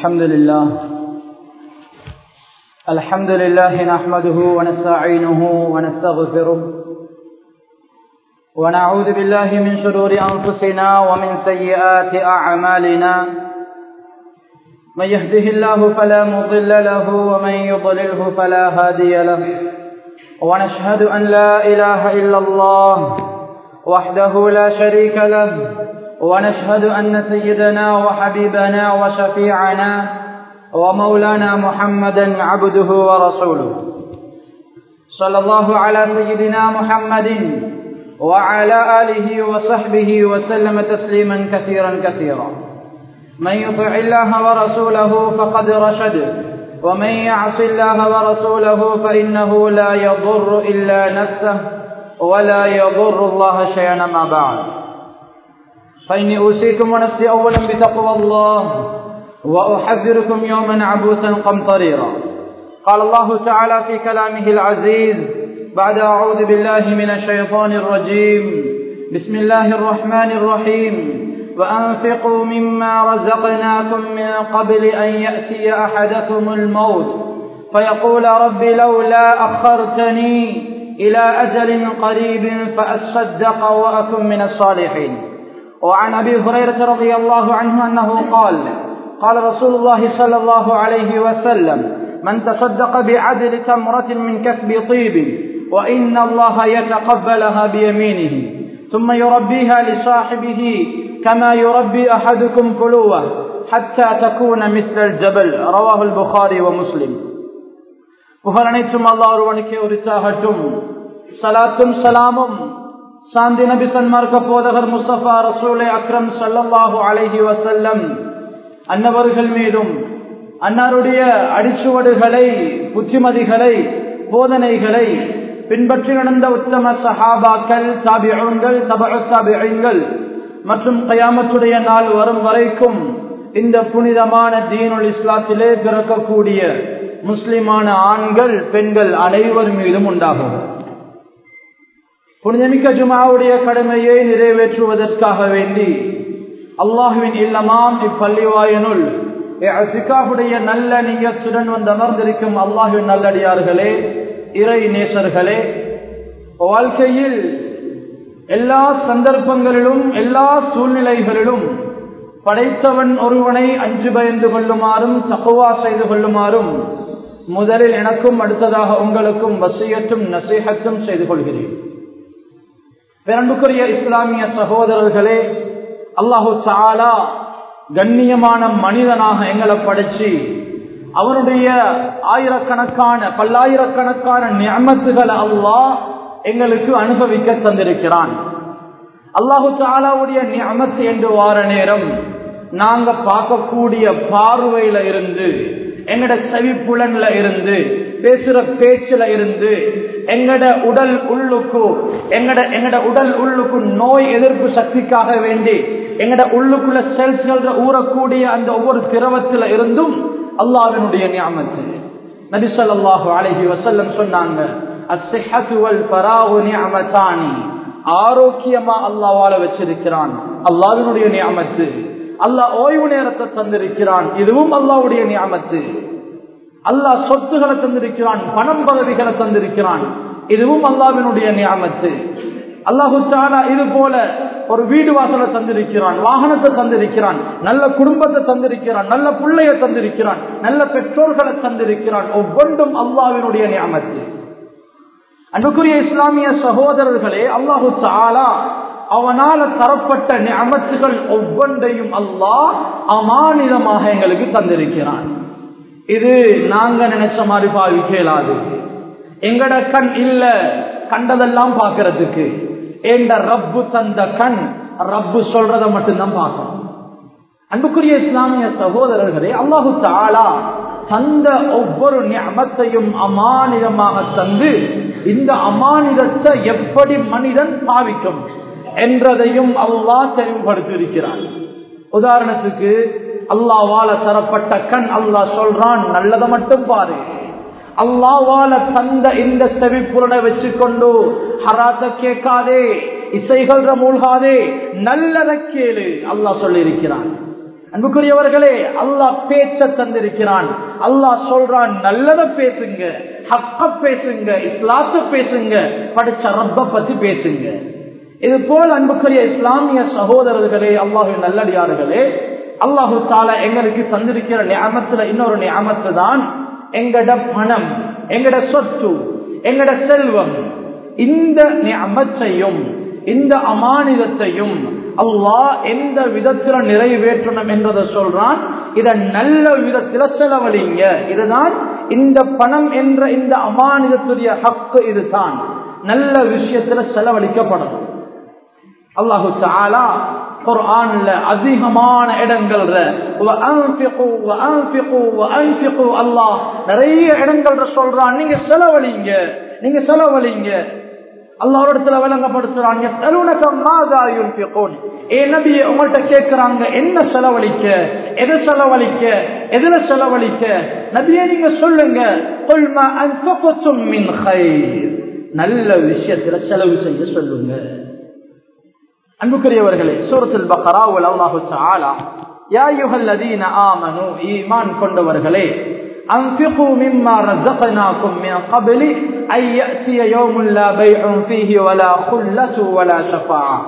الحمد لله الحمد لله نحمده ونستعينه ونستغفره ونعوذ بالله من شرور أنفسنا ومن سيئات أعمالنا من يهده الله فلا مضل له ومن يضلله فلا هادي له ونشهد أن لا إله إلا الله وحده لا شريك له ونشهد أن سيدنا وحبيبنا وشفيعنا ومولانا محمدا عبده ورسوله صلى الله على سيدنا محمد وعلى آله وصحبه وسلم تسليما كثيرا كثيرا من يطع الله ورسوله فقد رشد ومن يعص الله ورسوله فإنه لا يضر إلا نفسه ولا يضر الله شيئا ما بعد فإني أوصيكم ونفسي أولا بتقوى الله وأحذركم يوما عبوسا قمطريرا قال الله تعالى في كلامه العزيز بعد أعوذ بالله من الشيطان الرجيم بسم الله الرحمن الرحيم وأنفقوا مما رزقناكم من قبل أن يأتي أحدكم الموت فيقول رب لولا أخرتني إلى أجل قريب فأصدق وأكن من الصالحين وعن أبي هريرة رضي الله عنه أنه قال قال رسول الله صلى الله عليه وسلم من تصدق بعدل تمرة من كسب طيب وإن الله يتقبلها بيمينه ثم يربيها لصاحبه كما يربي أحدكم فلوة حتى تكون مثل الجبل رواه البخاري ومسلم புகழனைத்தும் அல்லா ஒருவனுக்கே உரித்தாகட்டும் சலாத்தும் சலாமும் சாந்தி நபி சன்மார்க்க போதகர் முஸ்தபா ரசூலை அக்ரம் சல்லல்லாஹு அலஹி வசல்லம் அன்னவர்கள் மீதும் அன்னாருடைய அடிச்சுவடுகளை புத்திமதிகளை போதனைகளை பின்பற்றி நடந்த உத்தம சஹாபாக்கள் தாபியங்கள் தபு தாபியங்கள் மற்றும் கயாமத்துடைய நாள் வரும் வரைக்கும் இந்த புனிதமான தீனுல் இஸ்லாத்திலே பிறக்கக்கூடிய முஸ்லிமான ஆண்கள் பெண்கள் அனைவர் மீதும் உண்டாகும் புனிதமிக்க ஜுமாவுடைய கடமையை நிறைவேற்றுவதற்காக வேண்டி அல்லாஹுவின் இல்லமாம் இப்பள்ளிவாயனுள் சிக்காவுடைய நல்ல நீயத்துடன் வந்து அமர்ந்திருக்கும் அல்லாஹுவின் நல்லடியார்களே இறை நேசர்களே வாழ்க்கையில் எல்லா சந்தர்ப்பங்களிலும் எல்லா சூழ்நிலைகளிலும் படைத்தவன் ஒருவனை அஞ்சு பயந்து கொள்ளுமாறும் தக்குவா செய்து கொள்ளுமாறும் முதலில் எனக்கும் அடுத்ததாக உங்களுக்கும் வசியத்தும் நசீகத்தும் செய்து கொள்கிறேன் பிறண்டுக்குரிய இஸ்லாமிய சகோதரர்களே அல்லாஹு சாலா கண்ணியமான மனிதனாக எங்களை படைச்சு அவனுடைய ஆயிரக்கணக்கான பல்லாயிரக்கணக்கான நியமத்துகளை அல்லாஹ் எங்களுக்கு அனுபவிக்க தந்திருக்கிறான் அல்லாஹு தாலாவுடைய நியமத்து என்று வார நேரம் நாங்க பார்க்கக்கூடிய பார்வையில இருந்து எங்கட செவிப்புலன்ல இருந்து பேசுற பேச்சுல இருந்து எங்கட உடல் உள்ளுக்கு எங்கட எங்கட உடல் உள்ளுக்கு நோய் எதிர்ப்பு சக்திக்காக வேண்டி எங்கட உள்ளுக்குள்ள செல்ஸ்கள் ஊறக்கூடிய அந்த ஒவ்வொரு திரவத்துல இருந்தும் அல்லாவினுடைய நியாமத்து நபிசல்லாஹு அழகி வசல்லம் சொன்னாங்க ஆரோக்கியமா அல்லாவால வச்சிருக்கிறான் அல்லாவினுடைய நியாமத்து அல்லாஹ் ஓய்வு நேரத்தை தந்திருக்கிறான் இதுவும் அல்லாவுடைய நியாமத்து அல்லாஹ் சொத்துக்களை தந்திருக்கிறான் பணம் பதவிகளை தந்திருக்கிறான் இதுவும் அல்லாவினுடைய நியாமத்து அல்லாஹு தாலா இது போல ஒரு வீடு வாசலை தந்திருக்கிறான் வாகனத்தை தந்திருக்கிறான் நல்ல குடும்பத்தை தந்திருக்கிறான் நல்ல பிள்ளைய தந்திருக்கிறான் நல்ல பெற்றோர்களை தந்திருக்கிறான் ஒவ்வொன்றும் அல்லாவினுடைய நியமத்து அன்புக்குரிய இஸ்லாமிய சகோதரர்களே அல்லாஹு தாலா அவனால தரப்பட்ட நியமத்துகள் ஒவ்வொன்றையும் அல்லாஹ் அமானிதமாக எங்களுக்கு தந்திருக்கிறான் இது நாங்க நினைச்ச மாதிரி பாவிக்க இயலாது எங்கட கண் இல்ல கண்டதெல்லாம் பாக்குறதுக்கு எந்த ரப்பு தந்த கண் ரப்பு சொல்றத மட்டும்தான் பார்க்கணும் அன்புக்குரிய இஸ்லாமிய சகோதரர்களே அல்லாஹு தாலா தந்த ஒவ்வொரு நியமத்தையும் அமானிதமாக தந்து இந்த அமானிதத்தை எப்படி மனிதன் பாவிக்கும் என்றதையும் அல்லாஹ் தெளிவுபடுத்தியிருக்கிறான் உதாரணத்துக்கு அல்லாவால தரப்பட்ட கண் அல்லாஹ் சொல்றான் நல்லதை மட்டும் பாரு அல்லாவால தந்த இந்த செவிப்புலனை வச்சுக்கொண்டு ஹராத்த கேட்காதே இசைகள் மூழ்காதே நல்லத கேளு அல்லாஹ் சொல்லி இருக்கிறான் அன்புக்குரியவர்களே அல்லாஹ் பேச்ச தந்திருக்கிறான் அல்லாஹ் சொல்றான் நல்லத பேசுங்க ஹக்க பேசுங்க இஸ்லாத்த பேசுங்க படிச்ச ரப்ப பத்தி பேசுங்க இது போல் அன்புக்குரிய இஸ்லாமிய சகோதரர்களே அல்லாஹு நல்லடியார்களே அல்லாஹு தாலா எங்களுக்கு தந்திருக்கிற நியமத்துல இன்னொரு நியமத்து தான் எங்கட பணம் எங்கட சொத்து எங்கட செல்வம் இந்த நியமத்தையும் இந்த அமானிதத்தையும் அல்லாஹ் எந்த விதத்துல நிறைவேற்றணும் என்றதை சொல்றான் இத நல்ல விதத்துல செலவழிங்க இதுதான் இந்த பணம் என்ற இந்த அமானிதத்துடைய ஹக்கு இதுதான் நல்ல விஷயத்துல செலவழிக்கப்படும் அல்லாஹு தாலா குர்ஆன்ல அதிகமான இடங்கள்ல அல்லாஹ் நிறைய இடங்கள்ல சொல்றான் நீங்க செலவழிங்க நீங்க செலவழிங்க அல்லாவிடத்துல விளங்கப்படுத்துறாங்க ஏ நபியை உங்கள்கிட்ட கேட்கிறாங்க என்ன செலவழிக்க எதை செலவழிக்க எதுல செலவழிக்க நபியை நீங்க சொல்லுங்க நல்ல விஷயத்துல செலவு செய்ய சொல்லுங்க அன்புக்குரியவர்களே சூரத்தில் பக்கராவுல் அல்லாஹு தாலா யா யுஹல்லதீன ஆமனு ஈமான் கொண்டவர்களே أنفقوا مما رزقناكم من قبل أن يأتي يوم لا بيع فيه ولا خلة ولا شفاعة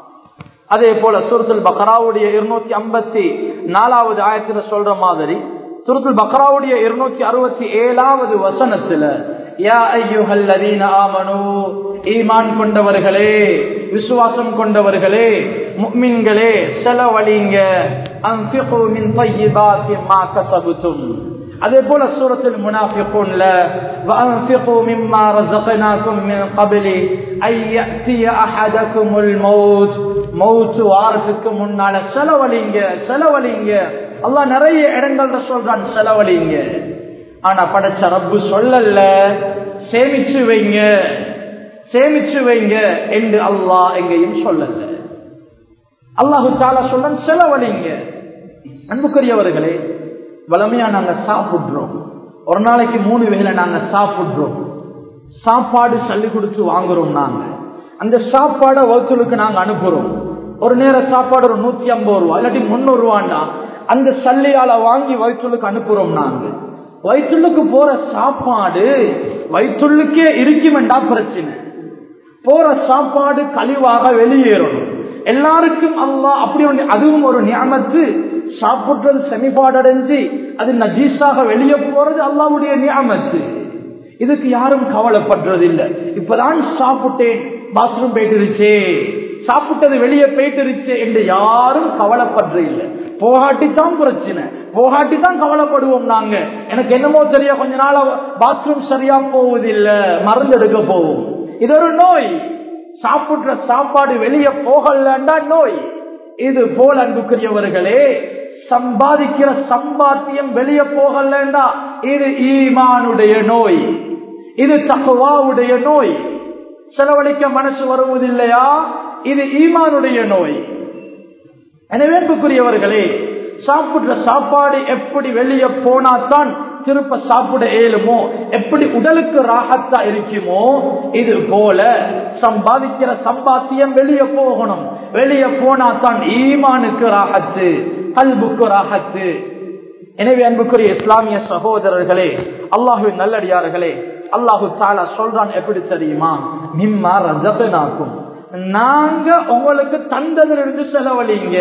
அதே போல சூரத்துல் பக்ராவுடைய இருநூத்தி ஐம்பத்தி நாலாவது ஆயத்துல சொல்ற மாதிரி சூரத்துல் பக்ராவுடைய இருநூத்தி அறுபத்தி ஏழாவது வசனத்துல யா ஐயுஹல்லதீன ஆமனு ஈமான் கொண்டவர்களே விசுவாசம் கொண்டவர்களே முக்மின்களே செலவழிங்க அன்ஃபிகு மின் طيبات ما كسبتم அதே போல சூரத்தில் முனாஃபிகூன்ல وانفقوا مما رزقناكم من قبل ان ياتي احدكم الموت மௌத் வாரத்துக்கு முன்னால செலவழிங்க செலவழிங்க அல்லாஹ் நிறைய இடங்கள்ல சொல்றான் செலவழிங்க ஆனா படைச்ச ரப்பு சொல்லல சேமிச்சு வைங்க சேமிச்சு வைங்க என்று அல்லாஹ் எங்கேயும் சொல்லல அல்லாஹு தாலா சொல்றான் செலவழிங்க அன்புக்குரியவர்களே வளமையா நாங்க சாப்பிடுறோம் ஒரு நாளைக்கு மூணு வேளை நாங்க சாப்பிடுறோம் சாப்பாடு சல்லி கொடுத்து வாங்குறோம் நாங்க அந்த சாப்பாடை வகுத்தலுக்கு நாங்க அனுப்புறோம் ஒரு நேர சாப்பாடு ஒரு நூத்தி ஐம்பது ரூபா இல்லாட்டி முன்னூறு ரூபாண்டா அந்த சல்லியால வாங்கி வயிற்றுலுக்கு அனுப்புறோம் நாங்க வயிற்றுலுக்கு போற சாப்பாடு வயிற்றுலுக்கே இருக்குமெண்டா பிரச்சனை போற சாப்பாடு கழிவாக வெளியேறணும் எல்லாருக்கும் அல்லா அப்படி ஒன்று அதுவும் ஒரு நியமத்து சாப்பிடுறது செமிபாடடைஞ்சு அது நஜீஸாக வெளியே போறது அல்லாவுடைய நியமத்து இதுக்கு யாரும் கவலைப்படுறது இல்லை இப்பதான் சாப்பிட்டேன் பாத்ரூம் போயிட்டுருச்சே சாப்பிட்டது வெளியே போயிட்டுருச்சு என்று யாரும் கவலைப்படுறது இல்லை போகாட்டித்தான் பிரச்சனை போகாட்டித்தான் கவலைப்படுவோம் நாங்க எனக்கு என்னமோ தெரிய கொஞ்ச நாள் பாத்ரூம் சரியா போவதில்லை மருந்து எடுக்க போவோம் இது ஒரு நோய் சாப்பிடுற சாப்பாடு வெளியே போகலண்டா நோய் இது போல் அன்புக்குரியவர்களே சம்பாதிக்கிற சம்பாத்தியம் வெளியே போகலண்டா இது ஈமானுடைய நோய் இது தகுவாவுடைய நோய் செலவழிக்க மனசு வருவதில்லையா இது ஈமானுடைய நோய் எனவே அன்புக்குரியவர்களே சாப்பிடுற சாப்பாடு எப்படி வெளியே போனாதான் திருப்ப சாப்பிட இயலுமோ எப்படி உடலுக்கு ராகத்தா இருக்குமோ இது போல சம்பாதிக்கிற சம்பாத்தியம் வெளியே போகணும் வெளியே போனா தான் ஈமானுக்கு ராகத்து கல்புக்கு ராகத்து எனவே அன்புக்குரிய இஸ்லாமிய சகோதரர்களே அல்லாஹுவின் நல்லடியார்களே அல்லாஹு தாலா சொல்றான் எப்படி தெரியுமா மிம்மா ரஜபனாக்கும் நாங்க உங்களுக்கு தந்ததுல இருந்து செலவழிங்க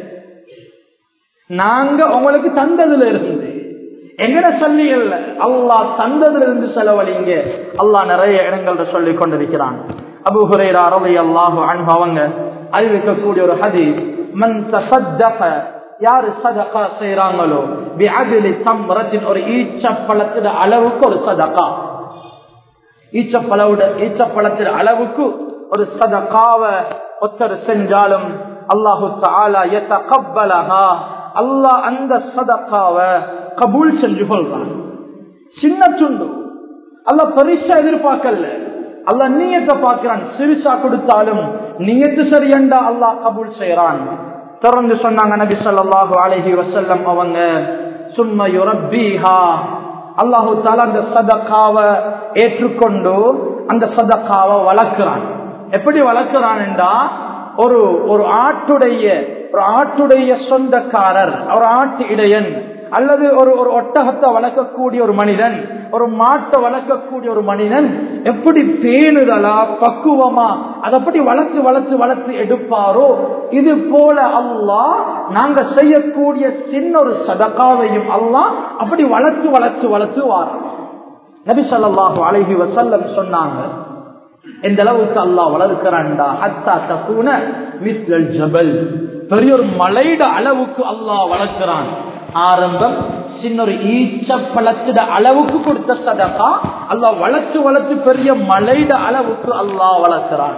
நாங்க உங்களுக்கு தந்ததுல இருந்து எங்கட சொல்லி இல்ல அல்லாஹ் தந்ததுல இருந்து செலவழிங்க அல்லாஹ் நிறைய இடங்கள்ல சொல்லி கொண்டிருக்கிறான் அபு ஹுரேரா ரவி அல்லாஹு அன்பு அவங்க அறிவிக்கக்கூடிய ஒரு ஹதி மன் தசத்தக யாரு சதகா செய்யறாங்களோ விஅதிலி தம்ரத்தின் ஒரு ஈச்சப்பழத்தின் அளவுக்கு ஒரு சதகா ஈச்சப்பழவுட ஈச்சப்பழத்தின் அளவுக்கு ஒரு சதகாவ ஒத்தர் செஞ்சாலும் அல்லாஹு தாலா எத்தகப்பலஹா அல்லாஹ் அந்த சதக்காவ கபூல் செஞ்சு கொள்றான் சின்ன துண்டு அல்ல பரிசா எதிர்பார்க்கல அல்ல நீயத்தை பார்க்கிறான் சிறுசா கொடுத்தாலும் நீயத்து சரியண்டா அல்லாஹ் கபூல் செய்யறான் தொடர்ந்து சொன்னாங்க நபி சொல்லாஹு அலஹி வசல்லம் அவங்க சும்மா யுரப்பீஹா அல்லாஹு தாலா அந்த சதக்காவ ஏற்றுக்கொண்டு அந்த சதக்காவ வளர்க்கிறான் எப்படி வளர்க்கிறான் என்றா ஒரு ஒரு ஆட்டுடைய ஒரு ஆட்டுடைய சொந்தக்காரர் ஒரு ஆட்டு இடையன் அல்லது ஒரு ஒரு ஒட்டகத்தை வளர்க்கக்கூடிய ஒரு மனிதன் ஒரு மாட்டை வளர்க்கக்கூடிய ஒரு மனிதன் எப்படி பேணுதலா பக்குவமா அதை எப்படி வளர்த்து வளர்த்து வளர்த்து எடுப்பாரோ இது போல அல்லாஹ் நாங்க செய்யக்கூடிய சின்ன ஒரு சதக்காவையும் அல்லாஹ் அப்படி வளர்த்து வளர்த்து வளர்த்து வாரோம் நபி ஸல்லல்லாஹு அலைஹி வஸல்லம் சொன்னாங்க எந்த அளவுக்கு அல்லாஹ் வளர்க்கிறான்டா ஹத்தா தக்கூன மிஸ்லல் ஜபல் பெரிய ஒரு மலைட அளவுக்கு அல்லாஹ் வளர்க்கிறான் ஆரம்பம் சின்ன ஒரு ஈச்ச பழத்திட அளவுக்கு கொடுத்த சதகா அல்லாஹ் வளர்த்து வளர்த்து பெரிய மலைட அளவுக்கு அல்லாஹ் வளர்க்கிறான்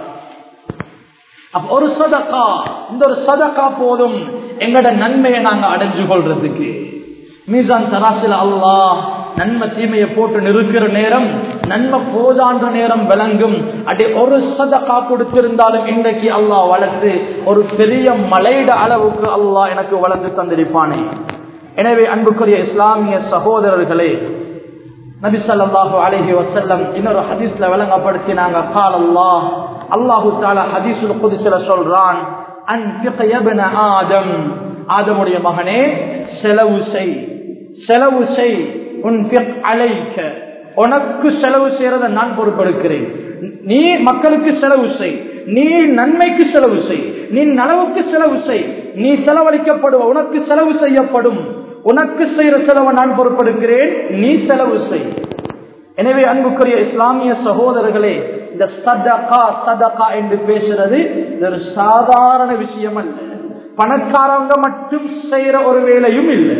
அப்ப ஒரு சதக்கா இந்த ஒரு சதக்கா போதும் எங்கட நன்மையை நாங்க அடைஞ்சு கொள்றதுக்கு மீசான் தராசில அல்லாஹ் நன்மை தீமையை போட்டு நிறுக்கிற நேரம் நன்மை போதான்ற நேரம் விளங்கும் அடி ஒரு சதக்கா கொடுத்திருந்தாலும் இன்றைக்கு அல்லாஹ் வளர்த்து ஒரு பெரிய மலையிட அளவுக்கு அல்லாஹ் எனக்கு வளர்ந்து தந்திருப்பானே எனவே அன்புக்குரிய இஸ்லாமிய சகோதரர்களே நபி ஸல்லல்லாஹு அலைஹி வஸல்லம் இன்னொரு ஹதீஸ்ல விளங்கப்படுத்தினாங்க கால் அல்லாஹ் அல்லாஹு தஆலா ஹதீஸுல் குத்ஸில சொல்றான் அன்ஃபிக் யப்ன ஆதம் ஆதமுடைய மகனே செலவு செய் செலவு செய் உன்ஃபிக் அலைக்க உனக்கு செலவு செய்யறத நான் பொறுப்பெடுக்கிறேன் நீ மக்களுக்கு செலவு செய் நீ நன்மைக்கு செலவு செய் நீ நலவுக்கு செலவு செய் நீ செலவழிக்கப்படுவ உனக்கு செலவு செய்யப்படும் உனக்கு செய்யற செலவை நான் பொறுப்பெடுக்கிறேன் நீ செலவு செய் எனவே அன்புக்குரிய இஸ்லாமிய சகோதரர்களே இந்த சதகா சதகா என்று பேசுறது இது ஒரு சாதாரண விஷயம் அல்ல பணக்காரவங்க மட்டும் செய்யற ஒரு வேலையும் இல்லை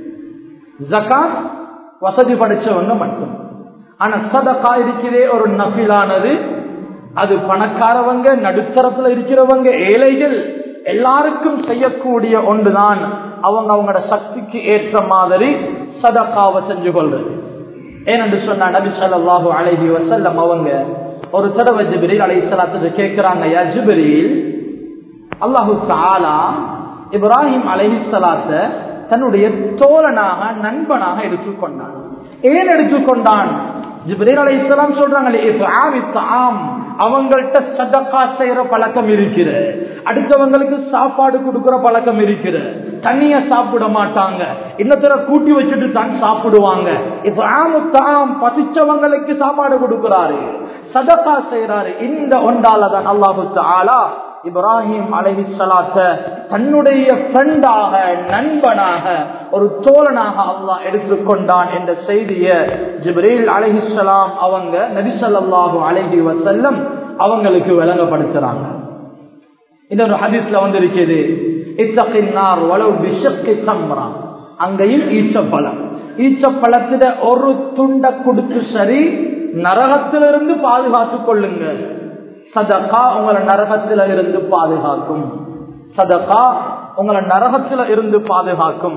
ஜகாத் வசதி படைச்சவங்க மட்டும் ஆனா சதகா இருக்கிறே ஒரு நபிலானது அது பணக்காரவங்க நடுத்தரத்துல இருக்கிறவங்க ஏழைகள் எல்லாருக்கும் செய்யக்கூடிய ஒன்றுதான் அவங்க அவங்களோட சக்திக்கு ஏற்ற மாதிரி சதக்காவை செஞ்சு கொள்றது ஏனென்று சொன்னா நபி ஸல்லல்லாஹு அலைஹி வஸல்லம் அவங்க ஒரு தடவை ஜிப்ரீல் அலைஹிஸ்ஸலாத்து கேக்குறாங்க யா ஜிப்ரீல் அல்லாஹு தஆலா இப்ராஹிம் அலைஹிஸ்ஸலாத்த தன்னுடைய தோழனாக நண்பனாக எடுத்துக்கொண்டான் ஏன் எடுத்துக்கொண்டான் ஜிப்ரீல் அலைஹிஸ்ஸலாம் சொல்றாங்களே இஃஆமி தஆம் அவங்கள்ட்ட சதக்கா செய்யற பழக்கம் இருக்கிற அடுத்தவங்களுக்கு சாப்பாடு கொடுக்கிற பழக்கம் இருக்கிற தண்ணிய சாப்பிட மாட்டாங்க இன்னத்துல கூட்டி வச்சுட்டு தான் சாப்பிடுவாங்க இப்ப ஆமு தாம் பசிச்சவங்களுக்கு சாப்பாடு கொடுக்கிறாரு சதக்கா செய்யறாரு இந்த ஒன்றாலதான் அல்லாஹு ஆலா இப்ராஹிம் அலைஹிஸ்ஸலாத்த தன்னுடைய ஃப்ரெண்டாக நண்பனாக ஒரு தோழனாக அல்லாஹ் எடுத்துக்கொண்டான் என்ற செய்திய ஜிப்ரீல் அலைஹிஸ்ஸலாம் அவங்க நபி ஸல்லல்லாஹு அலைஹி வஸல்லம் அவங்களுக்கு விளங்கப்படுத்துறாங்க இன்னொரு ஹதீஸ்ல வந்திருக்கிறது இத்தகின்னார் வலவு பிஷக்கி தம்ரா அங்கேயும் ஈச்சப்பழம் ஈச்சப்பழத்திட ஒரு துண்டை கொடுத்து சரி நரகத்திலிருந்து பாதுகாத்துக் கொள்ளுங்க சதகா உங்களை நரகத்தில இருந்து பாதுகாக்கும் சதகா உங்களை நரகத்தில இருந்து பாதுகாக்கும்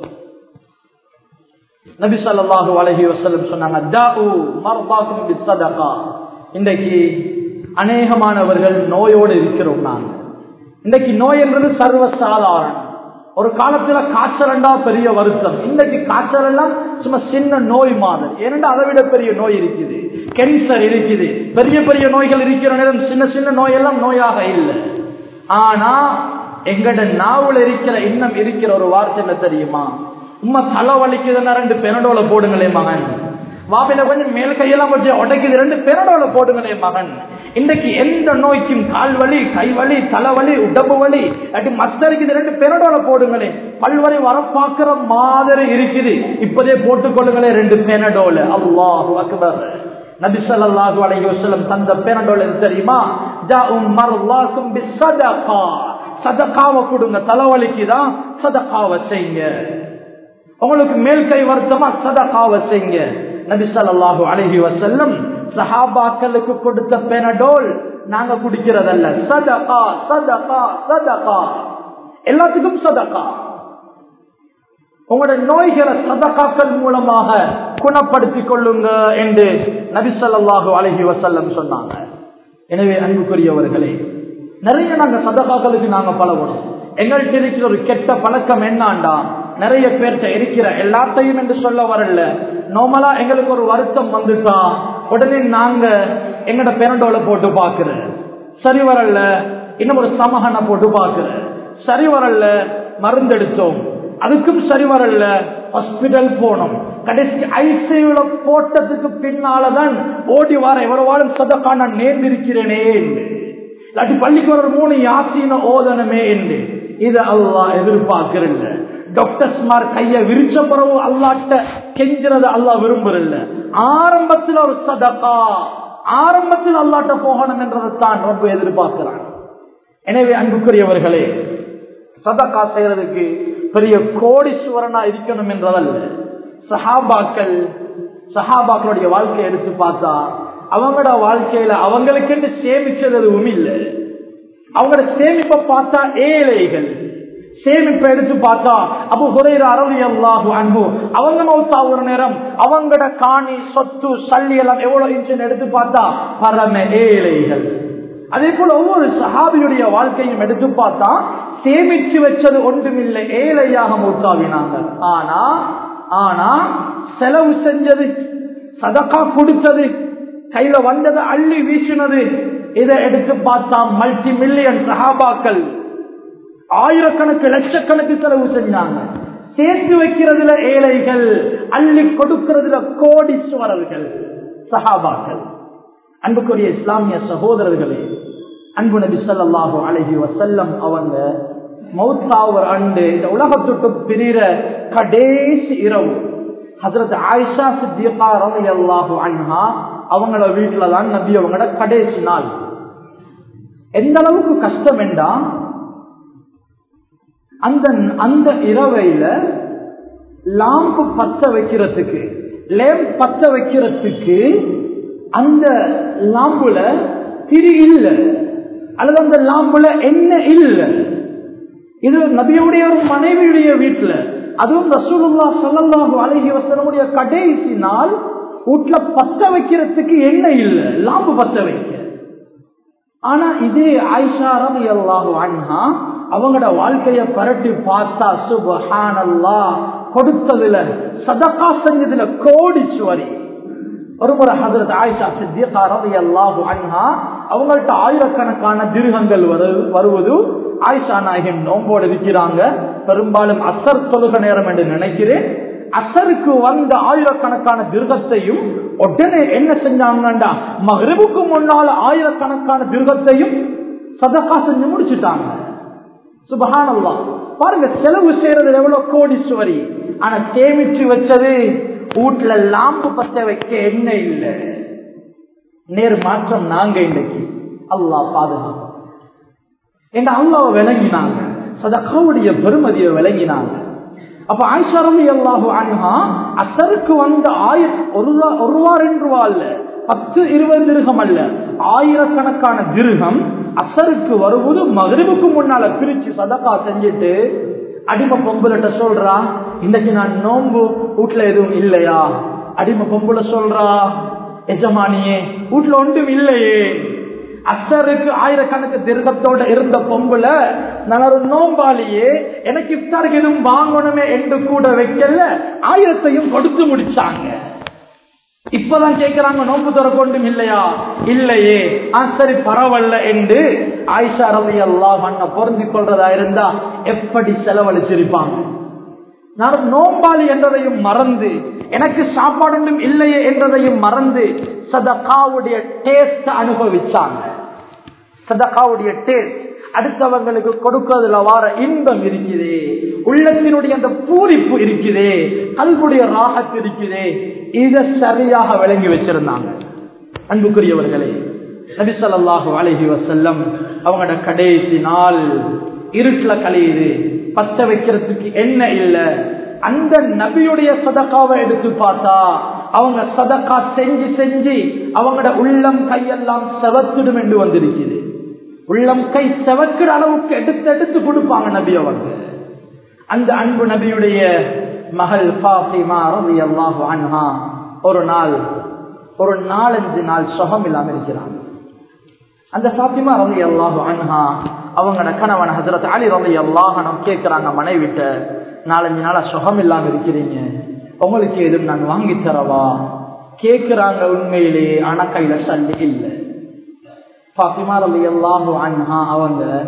நபி ஸல்லல்லாஹு அலைஹி வஸல்லம் சொன்னாங்க தாஉ மர்தாக்கும் பிஸ்ஸதகா இன்றைக்கு அநேகமானவர்கள் நோயோடு இருக்கிறோம் நாங்க இன்றைக்கு நோய் என்பது சர்வ சாதாரணம் ஒரு காலத்துல காய்ச்சலண்டா பெரிய வருத்தம் இன்னைக்கு காய்ச்சல் எல்லாம் சும்மா சின்ன நோய் மாதிரி ஏனென்றா அதை விட பெரிய நோய் இருக்குது கேன்சர் இருக்குது பெரிய பெரிய நோய்கள் இருக்கிற நேரம் சின்ன சின்ன நோய் எல்லாம் நோயாக இல்லை ஆனா எங்கட நாவல் இருக்கிற இன்னும் இருக்கிற ஒரு வார்த்தை என்ன தெரியுமா உம்மா தலை வலிக்குதுன்னா ரெண்டு பெனடோல போடுங்களே மகன் வாபில கொஞ்சம் மேல் கையெல்லாம் வச்சு உடைக்குது ரெண்டு பெனடோல போடுங்களே மகன் இன்றைக்கு எந்த நோய்க்கும் கால் வலி கை வலி தலைவலி உடம்பு வலி அப்படி மஸ்தருக்கு இது ரெண்டு பெனடோல போடுங்களே பல்வரை வரப்பாக்குற மாதிரி இருக்குது இப்பதே போட்டுக்கொள்ளுங்களே ரெண்டு பெனடோல அல்லாஹு அக்பர் நபி ஸல்லல்லாஹு அலைஹி வஸல்லம் தந்த பெனடோல் எது தெரியுமா ஜாஉம் மர்லாக்கும் பிஸ்ஸதகா சதகாவை கொடுங்க தலைவலிக்கு தான் சதகாவை செய்யுங்க உங்களுக்கு மேல் கை வருத்தமா சதகாவை செய்யுங்க நபி ஸல்லல்லாஹு அலைஹி வஸல்லம் சஹாபாக்களுக்கு கொடுத்த பெனடோல் நாங்க குடிக்கிறதல்ல சதகா சதகா சதகா எல்லாத்துக்கும் சதகா உங்களோட நோய்களை சதகாக்கள் மூலமாக குணப்படுத்திக் கொள்ளுங்க என்று நபி ஸல்லல்லாஹு அலைஹி வஸல்லம் சொன்னாங்க எனவே அன்புக்குரியவர்களே நிறைய நாங்க சதகாக்களுக்கு நாங்க பழகணும் எங்கள்கிட்ட இருக்கிற ஒரு கெட்ட பழக்கம் என்னாண்டா நிறைய பேர்கிட்ட இருக்கிற எல்லாத்தையும் என்று சொல்ல வரல நோமலா எங்களுக்கு ஒரு வருத்தம் வந்துட்டா உடனே நாங்க எங்கட பேரண்டோல போட்டு பாக்குற சரி வரல இன்னும் ஒரு சமகனை போட்டு பாக்குற சரி வரல மருந்தெடுத்தோம் அதுக்கும் சரி வரல ஹாஸ்பிட்டல் போனோம் கடைசி ஐசியூல போட்டதுக்கு பின்னாலதான் ஓடி வர எவ்வளவாலும் சதக்கா நான் நேர்ந்திருக்கிறேனே என்று இல்லாட்டி பள்ளிக்கு ஒரு மூணு யாசீன ஓதனமே என்று இதை அல்லாஹ் எதிர்பார்க்கிறல்ல டாக்டர்ஸ்மார் கைய விரிச்ச பிறகு அல்லாட்ட கெஞ்சுறத அல்லாஹ் விரும்புறல்ல ஆரம்பத்தில் ஒரு சதக்கா ஆரம்பத்தில் அல்லாட்ட போகணும் என்றதைத்தான் ரொம்ப எதிர்பார்க்கிறான் எனவே அன்புக்குரியவர்களே சதக்கா செய்யறதுக்கு பெரிய கோடீஸ்வரனா இருக்கணும் என்றதல்ல சஹாபாக்கள் சஹாபாக்களுடைய வாழ்க்கையை எடுத்து பார்த்தா அவங்களோட வாழ்க்கையில அவங்களுக்கென்று சேமிச்சது எதுவும் இல்லை அவங்களோட சேமிப்பை பார்த்தா ஏழைகள் சேமிப்பை எடுத்து பார்த்தா அப்போ குறையிற அறவி அல்லாஹு அன்பு அவங்க மௌத்தா ஒரு நேரம் அவங்களோட காணி சொத்து சல்லி எல்லாம் எவ்வளவு இன்ச்சு எடுத்து பார்த்தா பரம ஏழைகள் அதே போல ஒவ்வொரு சஹாபியுடைய வாழ்க்கையும் எடுத்து பார்த்தா சேமிச்சு வச்சது ஒன்றுமில்லை ஏழையாக மூத்தாவினாங்க ஆனா ஆனா செலவு செஞ்சது சதக்கா கொடுத்தது கையில வந்ததை அள்ளி வீசினது இதை எடுத்து பார்த்தா மல்டி மில்லியன் சஹாபாக்கள் ஆயிரக்கணக்கு லட்சக்கணக்கு செலவு செஞ்சாங்க சேர்த்து வைக்கிறதுல ஏழைகள் அள்ளி கொடுக்கிறதுல கோடீஸ்வரர்கள் சஹாபாக்கள் அன்புக்குரிய இஸ்லாமிய சகோதரர்களே அன்பு நபி ஸல்லல்லாஹு அலைஹி வஸல்லம் அவங்க மௌத்தாவர் ஆண்டு இந்த உலகத்துட்டு பிரிகிற கடைசி இரவு ஹசரத் ஆயிஷா சித்திகா ரலியல்லாஹு அன்ஹா அவங்கள வீட்டுல தான் நபி அவங்களோட கடைசி நாள் எந்த அளவுக்கு கஷ்டம் என்றா அந்த அந்த இரவையில லாம்பு பத்த வைக்கிறதுக்கு லேம்ப் பத்த வைக்கிறதுக்கு அந்த லாம்புல திரி இல்ல அல்லது அந்த லாம்புல என்ன இல்ல இது நபியுடைய ஒரு மனைவியுடைய வீட்டுல அதுவும் ரசூலுல்லா சல்லல்லாஹு அலைஹி வஸல்லமுடைய கடைசி நாள் வீட்டுல பத்த வைக்கிறதுக்கு என்ன இல்ல லாம்பு பத்த வைக்க ஆனா இதே ஆயிஷா ரலியல்லாஹு அன்ஹா அவங்களோட வாழ்க்கைய பரட்டி பார்த்தா சுபஹானல்லா கொடுத்ததுல சதகா செஞ்சதுல கோடீஸ்வரி ஒரு முறை ஹசரத் ஆயிஷா சித்திகா ரலியல்லாஹு அன்ஹா அவங்கள்ட்ட ஆயிரக்கணக்கான திருகங்கள் வருவது ஆயிஷா நாயகன் நோம்போடு இருக்கிறாங்க பெரும்பாலும் அசர் தொழுக நேரம் என்று நினைக்கிறேன் அசருக்கு வந்த ஆயிரக்கணக்கான திருகத்தையும் உடனே என்ன செஞ்சாங்கண்டா மகரிபுக்கு முன்னால் ஆயிரக்கணக்கான திருகத்தையும் சதகா செஞ்சு முடிச்சுட்டாங்க சுபஹானல்லா பாருங்க செலவு செய்யறது எவ்வளவு கோடீஸ்வரி ஆனா சேமிச்சு வச்சது வீட்டுல லாம்பு பத்த வைக்க என்ன இல்லை நேர் மாற்றம் நாங்க இன்னைக்கு அல்லாஹ் பாதுகாப்பு எங்க அல்லாவை விளங்கினாங்க சதக்காவுடைய பெருமதியை விளங்கினாங்க அப்ப ஆயிஷாரமி அல்லாஹு அனுகா அசருக்கு வந்த ஆயிர ஒரு ஒரு ரூபா ரெண்டு ரூபா இல்ல பத்து இருபது திருகம் அல்ல ஆயிரக்கணக்கான திருகம் அசருக்கு வருவது மகரிபுக்கு முன்னால பிரிச்சு சதக்கா செஞ்சுட்டு அடிமை பொம்புலட்ட சொல்றா இன்னைக்கு நான் நோம்பு வீட்டுல எதுவும் இல்லையா அடிமை பொம்புல சொல்றா எஜமானியே வீட்டுல ஒன்றும் இல்லையே அசருக்கு ஆயிரக்கணக்கு திருகத்தோட இருந்த பொம்புல நான் ஒரு நோம்பாளியே எனக்கு இஃப்தாருக்கு எதுவும் வாங்கணுமே என்று கூட வைக்கல ஆயிரத்தையும் கொடுத்து முடிச்சாங்க இப்பதான் கேட்கிறாங்க நோம்பு திறக்கொண்டும் இல்லையா இல்லையே ஆ சரி பரவாயில்ல என்று ஆயிஷா ரவி அல்லாஹ் பொருந்தி கொள்றதா இருந்தா எப்படி செலவழிச்சிருப்பாங்க நான் நோம்பாளி என்றதையும் மறந்து எனக்கு சாப்பாடு ஒன்றும் இல்லையே என்றதையும் மறந்து சதகாவுடைய டேஸ்ட் அனுபவிச்சாங்க சதகாவுடைய டேஸ்ட் அடுத்தவங்களுக்கு கொடுக்கிறதுல வார இன்பம் இருக்குதே உள்ளத்தினுடைய அந்த பூரிப்பு இருக்குதே கல்புடைய ராகத்து இருக்குதே இத சரியாக விளங்கி வச்சிருந்தாங்க அன்புக்குரியவர்களே நபிசல்லாஹு அலஹி வசல்லம் அவங்களோட கடைசி நாள் இருட்டுல கலையுது பச்ச வைக்கிறதுக்கு என்ன இல்ல அந்த நபியுடைய சதக்காவை எடுத்து பார்த்தா அவங்க சதக்கா செஞ்சு செஞ்சு அவங்களோட உள்ளம் கையெல்லாம் செவத்திடும் என்று வந்திருக்குது உள்ளம் கை செவக்கிற அளவுக்கு எடுத்து எடுத்து கொடுப்பாங்க நபி அவங்க அந்த அன்பு நபியுடைய மகள் பாத்திமா ரலியல்லாஹு அன்ஹா ஒரு நாள் ஒரு நாலஞ்சு நாள் சுகம் இல்லாம இருக்கிறாங்க அந்த பாத்திமா ரலி அல்லாஹு அன்ஹா அவங்களோட கணவன் ஹசரத் அலி ரலி அல்லாஹனம் கேட்கிறாங்க மனைவிட்ட நாலஞ்சு நாளா சுகம் இல்லாம இருக்கிறீங்க உங்களுக்கு எதுவும் நான் வாங்கி தரவா கேட்கிறாங்க உண்மையிலேயே ஆனா கையில சல்லி இல்லை பாத்திமா ரலி அல்லாஹு அன்ஹா அவங்க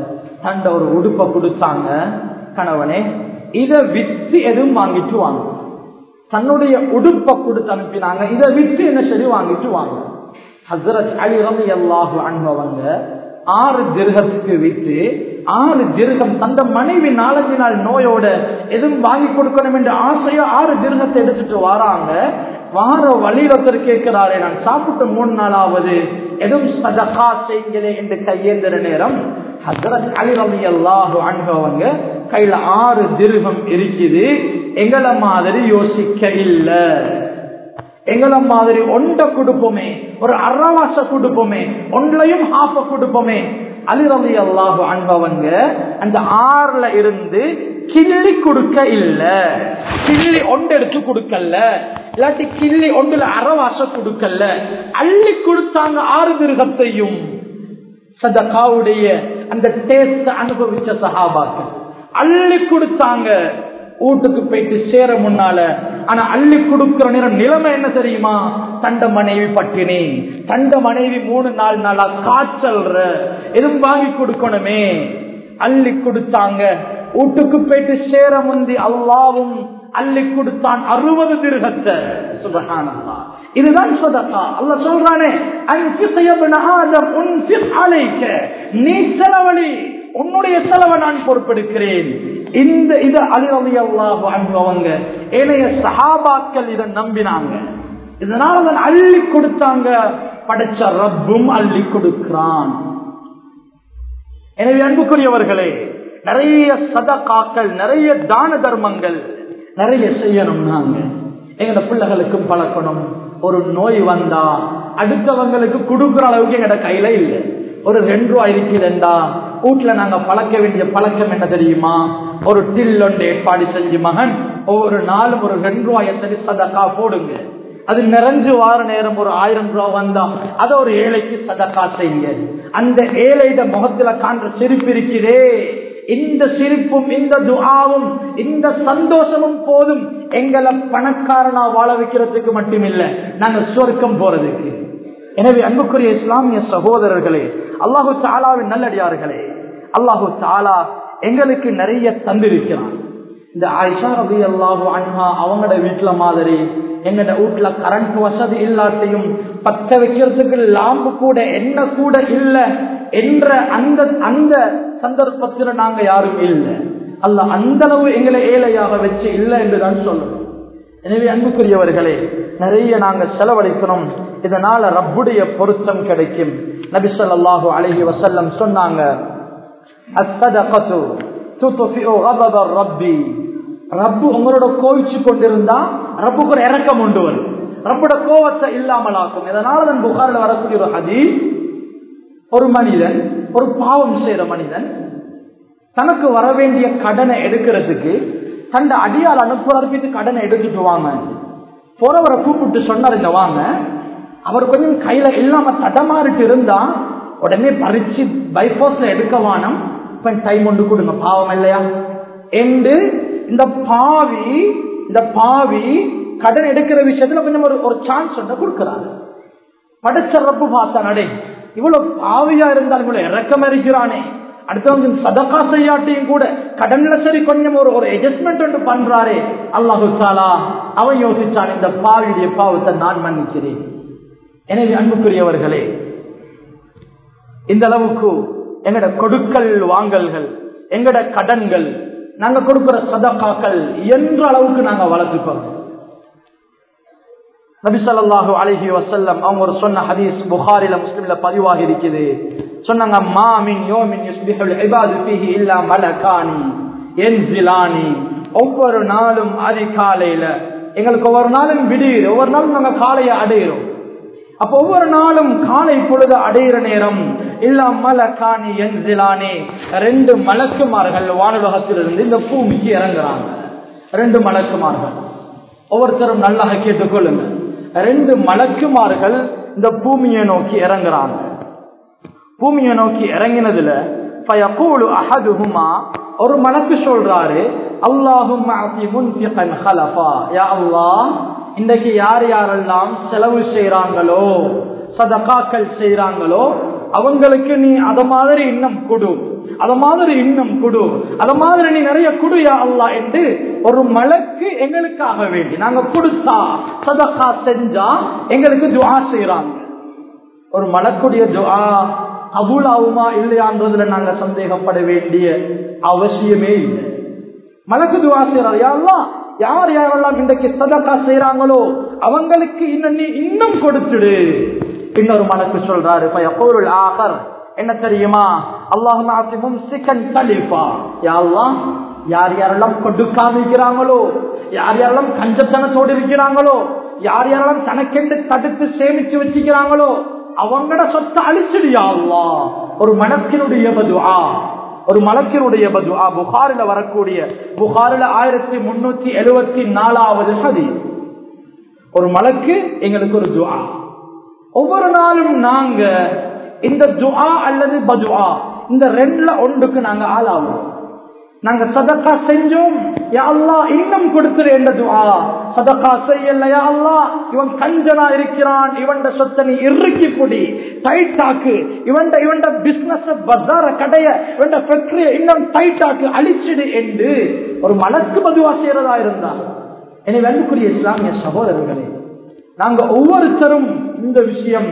தண்ட ஒரு உடுப்பை கொடுத்தாங்க கணவனே இதை வித்து எதுவும் வாங்கிட்டு வாங்க தன்னுடைய உடுப்பை கொடுத்து அனுப்பினாங்க இதை வித்து என்ன சரி வாங்கிட்டு வாங்க ஹசரத் அலி ரவி அல்லாஹு அன்பவங்க ஆறு திருகத்துக்கு வித்து ஆறு திருகம் தந்த மனைவி நாலஞ்சு நாள் நோயோட எதுவும் வாங்கி கொடுக்கணும் என்ற ஆசையோ ஆறு திருகத்தை எடுத்துட்டு வராங்க வார வழியில் ஒருத்தர் கேட்கிறாரே நான் சாப்பிட்டு மூணு நாளாவது எதுவும் சதகா செய்கிறே என்று கையேந்திர நேரம் ஹசரத் அலி ரவி அல்லாஹு அன்பவங்க கையில ஆறு திருகம் இருக்குது எங்களை மாதிரி யோசிக்க இல்லை எங்களை மாதிரி ஒன்றை கொடுப்போமே ஒரு அறவாச கொடுப்போமே ஒன்றையும் ஹாப்ப கொடுப்போமே அலிரவி அல்லாஹு அன்பவங்க அந்த ஆறுல இருந்து கிள்ளி கொடுக்க இல்ல கிள்ளி ஒன்று எடுத்து கொடுக்கல இல்லாட்டி கிள்ளி ஒன்றுல அறவாச கொடுக்கல அள்ளி கொடுத்தாங்க ஆறு திருகத்தையும் சதகாவுடைய அந்த டேஸ்ட் அனுபவிச்ச சஹாபாக்கள் அள்ளி கொடுத்தாங்க வீட்டுக்கு போயிட்டு சேர முன்னால ஆனா அள்ளி கொடுக்கிற நேரம் நிலைமை என்ன தெரியுமா தண்ட மனைவி பட்டினி தண்ட மனைவி மூணு நாலு நாளா காய்ச்சல்ற எதுவும் வாங்கி கொடுக்கணுமே அள்ளி கொடுத்தாங்க வீட்டுக்கு போயிட்டு சேர முந்தி அல்லாவும் அள்ளி கொடுத்தான் அறுபது திருகத்தை சுபகானந்தா இதுதான் சதகா அல்ல சொல்றானே நீ செலவழி உன்னுடைய செலவை நான் பொறுப்பெடுக்கிறேன் இந்த இது அலிரவி அல்லாஹு அன்பவங்க ஏனைய சஹாபாக்கள் இதை நம்பினாங்க இதனால தான் அள்ளி கொடுத்தாங்க படைச்ச ரப்பும் அள்ளி கொடுக்கிறான் எனவே அன்புக்குரியவர்களே நிறைய சதகாக்கள் நிறைய தான தர்மங்கள் நிறைய செய்யணும் நாங்க எங்கட பிள்ளைகளுக்கும் பழக்கணும் ஒரு நோய் வந்தா அடுத்தவங்களுக்கு கொடுக்குற அளவுக்கு எங்கட கையில இல்லை ஒரு ரெண்டு ரூபாய் இருக்குதுண்டா வீட்டுல நாங்க பழக்க வேண்டிய பழக்கம் என்ன தெரியுமா ஒரு டில் ஒன்று ஏற்பாடு செஞ்சு மகன் ஒவ்வொரு நாளும் ஒரு ரெண்டு ரூபாய சரி சதக்கா போடுங்க அது நிறைஞ்சு வார நேரம் ஒரு ஆயிரம் ரூபாய் வந்தா அதை ஒரு ஏழைக்கு சதக்கா செய்யுங்க அந்த ஏழைட முகத்துல காண்ற சிரிப்பு இருக்கிறே இந்த சிரிப்பும் இந்த துஆவும் இந்த சந்தோஷமும் போதும் எங்களை பணக்காரனா வாழ வைக்கிறதுக்கு மட்டுமில்லை நாங்க சொர்க்கம் போறதுக்கு எனவே அன்புக்குரிய இஸ்லாமிய சகோதரர்களே அல்லாஹு தாலாவின் நல்லடியார்களே அல்லாஹு தாலா எங்களுக்கு நிறைய தந்திருக்கிறான் இந்த ஆயிஷா ரபி அல்லாஹு அன்ஹா அவங்களோட வீட்டுல மாதிரி எங்கட வீட்டுல கரண்ட் வசதி இல்லாட்டையும் பத்த வைக்கிறதுக்கு லாம்பு கூட என்ன கூட இல்லை என்ற அந்த அந்த சந்தர்ப்பத்தில் நாங்க யாரும் இல்லை அல்ல அந்த அளவு எங்களை ஏழையாக வச்சு இல்லை என்றுதான் சொல்லணும் எனவே அன்புக்குரியவர்களே நிறைய நாங்க செலவழிக்கணும் இதனால ரப்புடைய பொருத்தம் கிடைக்கும் நபி சொல்லாஹு அலஹி வசல்லம் சொன்னாங்க ரப்பி ரப்பு உங்களோட கோவிச்சு கொண்டிருந்தா ரப்புக்கு ஒரு இறக்கம் உண்டு வரும் ரப்போட கோவத்தை இல்லாமல் ஆக்கும் இதனால தான் புகாரில் வரக்கூடிய ஒரு ஹதி ஒரு மனிதன் ஒரு பாவம் செய்யற மனிதன் தனக்கு வர வேண்டிய கடனை எடுக்கிறதுக்கு தந்த அடியால் அனுப்புறதுக்கு கடனை எடுத்துட்டு வாங்க போறவரை கூப்பிட்டு சொன்னார் இங்க வாங்க அவர் கொஞ்சம் கையில இல்லாம தடமாறிட்டு இருந்தா உடனே பறிச்சு பைபோஸ்ல எடுக்க வானம் இப்ப டைம் ஒன்று கொடுங்க பாவம் இல்லையா என்று இந்த பாவி இந்த பாவி கடன் எடுக்கிற விஷயத்துல கொஞ்சம் ஒரு ஒரு சான்ஸ் ஒன்று கொடுக்கிறாரு படைச்ச ரப்பு பார்த்தா நடை இவ்வளவு பாவியா இருந்தாலும் இவ்வளவு இறக்கம் இருக்கிறானே அடுத்தவங்க சதக்கா செய்யாட்டியும் கூட கடன்ல சரி கொஞ்சம் ஒரு ஒரு அட்ஜஸ்ட்மெண்ட் ஒன்று பண்றாரே அல்லாஹு தாலா அவன் யோசிச்சான் இந்த பாவியுடைய பாவத்தை நான் மன்னிக்கிறேன் எனவே அன்புக்குரியவர்களே இந்த அளவுக்கு எங்கட கொடுக்கல் வாங்கல்கள் எங்கட கடன்கள் நாங்க கொடுக்கிற சதக்காக்கள் என்ற அளவுக்கு நாங்க வளர்த்துக்கோம் நபிசல்லாஹு அலஹி வசல்லம் அவங்க ஒரு சொன்ன ஹதீஸ் புகாரில முஸ்லிம்ல பதிவாக இருக்குது சொன்னாங்க மாமின் யோமின் யுஸ்பிஹுல் இபாது ஃபீஹி இல்லா மலகானி என்சிலானி ஒவ்வொரு நாளும் அதிகாலையில எங்களுக்கு ஒவ்வொரு நாளும் விடியுது ஒவ்வொரு நாளும் நாங்க காலையை அடையிறோம் அப்ப ஒவ்வொரு நாளும் காலை பொழுது அடையிற நேரம் இல்லா மலகானி என்சிலானி ரெண்டு மலக்குமார்கள் வானுலகத்திலிருந்து இந்த பூமிக்கு இறங்குறாங்க ரெண்டு மலக்குமார்கள் ஒவ்வொருத்தரும் நல்லா கேட்டுக்கொள்ளுங்க ரெண்டு மலக்குமார்கள் இந்த பூமியை நோக்கி இறங்குறாங்க பூமியை நோக்கி இறங்கினதுல ஒரு மலக்கு சொல்றாரு அல்லாஹும் இன்றைக்கு யார் யாரெல்லாம் செலவு செய்யறாங்களோ சதகாக்கள் செய்யறாங்களோ அவங்களுக்கு நீ அத மாதிரி இன்னும் கொடு அத மாதிரி இன்னும் குடு அத மாதிரி நீ நிறைய குடு யா அல்லா என்று ஒரு மலக்கு எங்களுக்காக வேண்டி நாங்க கொடுத்தா சதக்கா செஞ்சா எங்களுக்கு துஆ செய்யறாங்க ஒரு மலக்குடைய துஆ கபூலாகுமா இல்லையான்றதுல நாங்க சந்தேகப்பட வேண்டிய அவசியமே இல்லை மலக்கு துவா செய்யறாரு யாரெல்லாம் யார் யாரெல்லாம் இன்றைக்கு சதக்கா செய்யறாங்களோ அவங்களுக்கு இன்னும் நீ இன்னும் கொடுத்துடு இன்னொரு மலக்கு சொல்றாரு பொருள் ஆகர் என்ன தெரியுமா அல்லாஹும் சிக்கன் கலிஃபா யாரெல்லாம் யார் யாரெல்லாம் கொடுக்காம இருக்கிறாங்களோ யார் யாரெல்லாம் கஞ்சத்தனத்தோடு இருக்கிறாங்களோ யார் யாரெல்லாம் தனக்கென்று தடுத்து சேமிச்சு வச்சுக்கிறாங்களோ அவங்களோட சொத்தை அழிச்சிடுயா அல்லா ஒரு மனத்தினுடைய பதுவா ஒரு மலக்கினுடைய பதுவா புகாரில வரக்கூடிய புகாரில ஆயிரத்தி முன்னூத்தி எழுபத்தி நாலாவது ஹதி ஒரு மலக்கு எங்களுக்கு ஒரு துவா ஒவ்வொரு நாளும் நாங்க இந்த துவா அல்லது பதுவா இந்த ரெண்டுல ஒன்றுக்கு நாங்க ஆளாவோம் நாங்க சதக்கா செஞ்சோம் யா அல்லா இன்னும் கொடுத்துரு என்ற துவா சதக்கா செய்யல யா அல்லா இவன் கஞ்சனா இருக்கிறான் இவன் சொத்தை நீ இறுக்கி பொடி டைட்டாக்கு இவன் இவன் பிசினஸ் பஜார கடைய இவன் ஃபேக்டரிய இன்னும் டைட்டாக்கு அழிச்சிடு என்று ஒரு மலக்கு பதுவா செய்யறதா இருந்தா எனவே அன்புக்குரிய இஸ்லாமிய சகோதரர்களே நாங்க ஒவ்வொருத்தரும் இந்த விஷயம்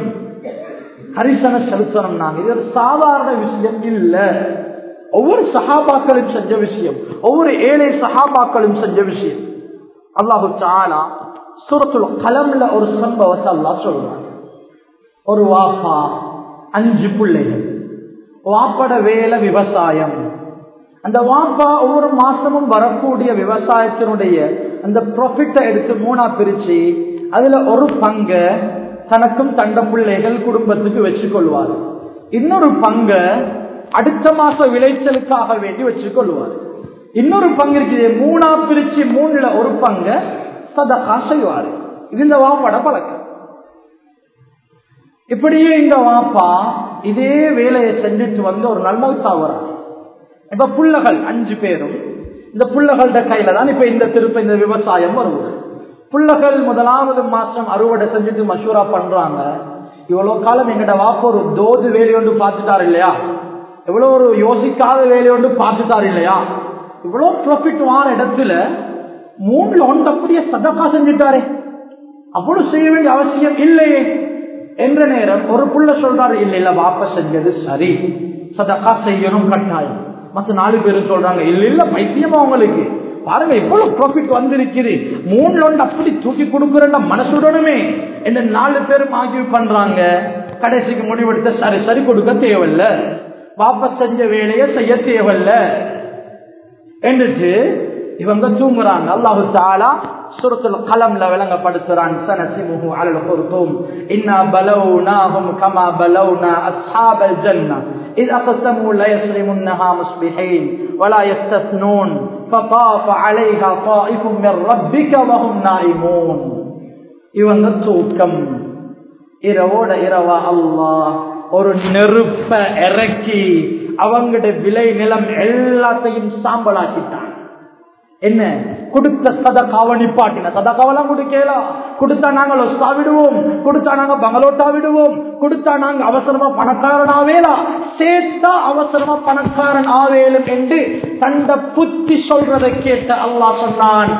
ஹரிசன செலுத்தணும் நாங்க இது ஒரு சாதாரண விஷயம் இல்லை ஒவ்வொரு சஹாபாக்களும் செஞ்ச விஷயம் ஒவ்வொரு ஏழை சஹாபாக்களும் செஞ்ச விஷயம் அல்லாஹு தாலா சூரத்துல கலம்ல ஒரு சம்பவத்தை அல்லா சொல்றாங்க ஒரு வாப்பா அஞ்சு பிள்ளைகள் வாப்பட வேலை விவசாயம் அந்த வாப்பா ஒவ்வொரு மாசமும் வரக்கூடிய விவசாயத்தினுடைய அந்த ப்ராஃபிட்டை எடுத்து மூணா பிரிச்சு அதுல ஒரு பங்க தனக்கும் தண்ட பிள்ளைகள் குடும்பத்துக்கு வச்சு கொள்வார் இன்னொரு பங்க அடுத்த மாச விளைச்சலுக்காக வேண்டி வச்சுக் கொள்வார் இன்னொரு பங்கு இருக்குது மூணா பிரிச்சு மூணுல ஒரு பங்க சதக்கா செய்வார் இது இந்த வாப்பாட பழக்கம் இப்படியே இந்த வாப்பா இதே வேலையை செஞ்சுட்டு வந்து ஒரு நல்மௌத்தா வரார் இப்ப புள்ளகள் அஞ்சு பேரும் இந்த புள்ளகளோட கையில தான் இப்ப இந்த திருப்ப இந்த விவசாயம் வருவது புள்ளகள் முதலாவது மாசம் அறுவடை செஞ்சுட்டு மஷூரா பண்றாங்க இவ்வளவு காலம் எங்கட வாப்ப ஒரு தோது வேலை ஒன்று பார்த்துட்டாரு இல்லையா எவ்வளவு ஒரு யோசிக்காத வேலையை ஒன்று பார்த்துட்டாரு இல்லையா இவ்வளவு ப்ராஃபிட் வார இடத்துல மூணுல ஒன்று அப்படியே சதக்கா செஞ்சுட்டாரே அவ்வளவு செய்ய வேண்டிய அவசியம் இல்லையே என்ற நேரம் ஒரு புள்ள சொல்றாரு இல்ல இல்ல வாப்ப செஞ்சது சரி சதக்கா செய்யணும் கட்டாயம் மத்த நாலு பேரும் சொல்றாங்க இல்ல இல்ல பைத்தியமா உங்களுக்கு பாருங்க இவ்வளவு ப்ராஃபிட் வந்திருக்குது மூணுல ஒன்று அப்படி தூக்கி கொடுக்குற மனசுடனுமே என்ன நாலு பேரும் ஆகிய பண்றாங்க கடைசிக்கு முடிவெடுத்த சரி சரி கொடுக்க தேவையில்ல வாபஸ் செஞ்ச வேலையை செய்ய தேவையில்ல என்றுட்டு இவங்க தூங்குறாங்க அல்லாஹு தாலா சுரத்துல கலம்ல விளங்கப்படுத்துறான் சனசிமுஹு அலல் குர்தும் இன்னா பலவுனாஹும் கமா பலவுனா அஸ்ஹாபல் ஜன்னah إذ أقسموا لا يسرمنها مصبحين ولا يستثنون فطاف عليها طائف من ربك وهم نائمون இவங்க தூக்கம் இரவோட இரவா அல்லாஹ் ஒரு நெருப்ப இறக்கி அவங்களுடைய விளை நிலம் எல்லாத்தையும் சாம்பலாக்கிட்டான் என்ன கொடுத்த சதக்காவை நிப்பாட்டின சதக்காவெல்லாம் கொடுக்கலாம் கொடுத்தா நாங்கள் ஒஸ்தா விடுவோம் கொடுத்தா நாங்க பங்களோட்டா விடுவோம் கொடுத்தா நாங்க அவசரமா பணக்காரன் ஆவேலா சேர்த்தா அவசரமா பணக்காரன் ஆவேலும் என்று தந்த புத்தி சொல்றதை கேட்ட அல்லாஹ் சொன்னான்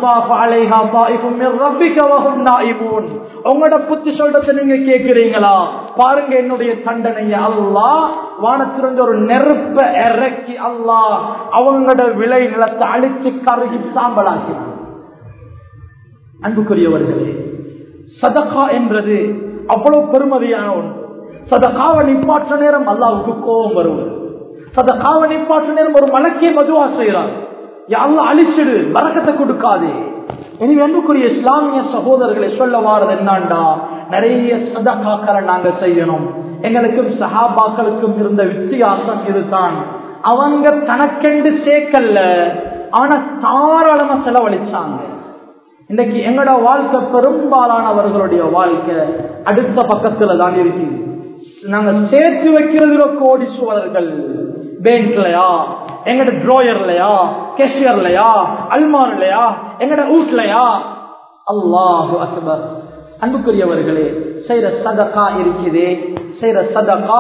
உங்களோட புத்தி சொல்றதை நீங்க கேட்கிறீங்களா பாருங்க என்னுடைய தண்டனைய அல்லா வானத்திலிருந்து ஒரு நெருப்ப இறக்கி அல்லாஹ் அவங்களோட விளை நிலத்தை அழிச்சு கருகி சாம்பலாக்கினான் அன்புக்குரியவர்களே சதகா என்றது அவ்வளவு பெருமதியான ஒன்று சதகாவை நிப்பாற்ற நேரம் அல்லாவுக்கு கோபம் வருவது சதகாவை நிப்பாற்ற நேரம் ஒரு மலக்கே மதுவா செய்யறார் யாரெல்லாம் அழிச்சிடு வரக்கத்தை கொடுக்காதே எனவே அன்புக்குரிய இஸ்லாமிய சகோதரர்களை சொல்ல வாரது என்னாண்டா நிறைய சதகாக்களை நாங்க செய்யணும் எங்களுக்கும் சஹாபாக்களுக்கும் இருந்த வித்தியாசம் இதுதான் அவங்க தனக்கெண்டு சேர்க்கல்ல ஆனா தாராளமா செலவழிச்சாங்க இன்னைக்கு எங்களோட வாழ்க்கை பெரும்பாலானவர்களுடைய வாழ்க்கை அடுத்த பக்கத்துல தான் இருக்கு நாங்க சேர்த்து வைக்கிறதுல கோடீஸ்வரர்கள் பேங்க்லயா எங்கட ட்ரோயர்லயா கேஷியர்லயா அல்மார்லயா எங்கட வீட்லயா அல்லாஹு அக்பர் அன்புக்குரியவர்களே செய்யற சதகா இருக்குதே செய்யற சதகா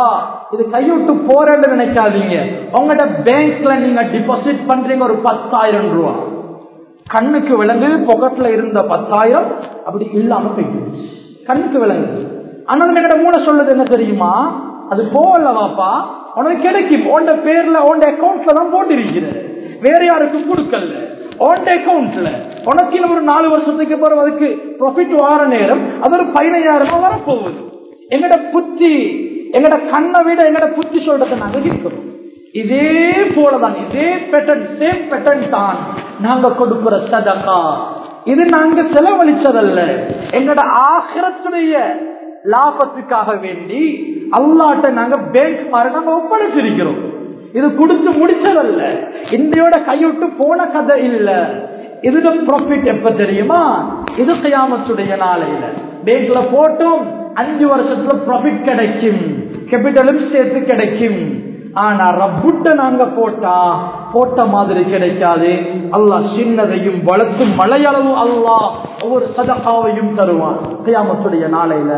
இது கைவிட்டு போறேன்னு நினைக்காதீங்க உங்களோட பேங்க்ல நீங்க டிபாசிட் பண்றீங்க ஒரு பத்தாயிரம் ரூபா கண்ணுக்கு விளங்கு பொக்கெட்ல இருந்த பத்தாயிரம் அப்படி இல்லாம போயிட்டு கண்ணுக்கு விளங்கு ஆனால் எங்கட மூளை சொல்லுது என்ன தெரியுமா அது போகலவாப்பா உனக்கு கிடைக்கும் உண்ட பேர்ல உண்ட அக்கௌண்ட்ல தான் போட்டிருக்கிற வேற யாருக்கும் கொடுக்கல உண்ட அக்கௌண்ட்ல உனக்கு இன்னும் ஒரு நாலு வருஷத்துக்கு பிறகு அதுக்கு ப்ராஃபிட் வார நேரம் அது ஒரு பதினையாயிரமா வரப்போகுது எங்கட புத்தி எங்கட கண்ணை விட எங்கட புத்தி சொல்றதை நாங்க இருக்கிறோம் இதே போலதான் இதே பேட்டர்ன் சேம் பேட்டர்ன் தான் நாங்க கொடுக்கிற சதகா இது நாங்க செலவழிச்சதல்ல எங்கட ஆகிரத்துடைய லாபத்துக்காக வேண்டி அல்லாட்ட நாங்க பேங்க் மாதிரி நாங்க ஒப்படைச்சிருக்கிறோம் இது கொடுத்து முடிச்சதல்ல இந்தியோட கைவிட்டு போன கதை இல்ல இதுல ப்ராஃபிட் எப்ப தெரியுமா இது கியாமத்துடைய நாளையில பேங்க்ல போட்டும் அஞ்சு வருஷத்துல ப்ராஃபிட் கிடைக்கும் கேபிட்டலும் சேர்த்து கிடைக்கும் ஆனா ரப்புட்ட நாங்க போட்டா போட்ட மாதிரி கிடைக்காது அல்லாஹ் சின்னதையும் வளர்த்து மலையளவு அல்லாஹ் ஒவ்வொரு சதகாவையும் தருவான் கியாமத்துடைய நாளையில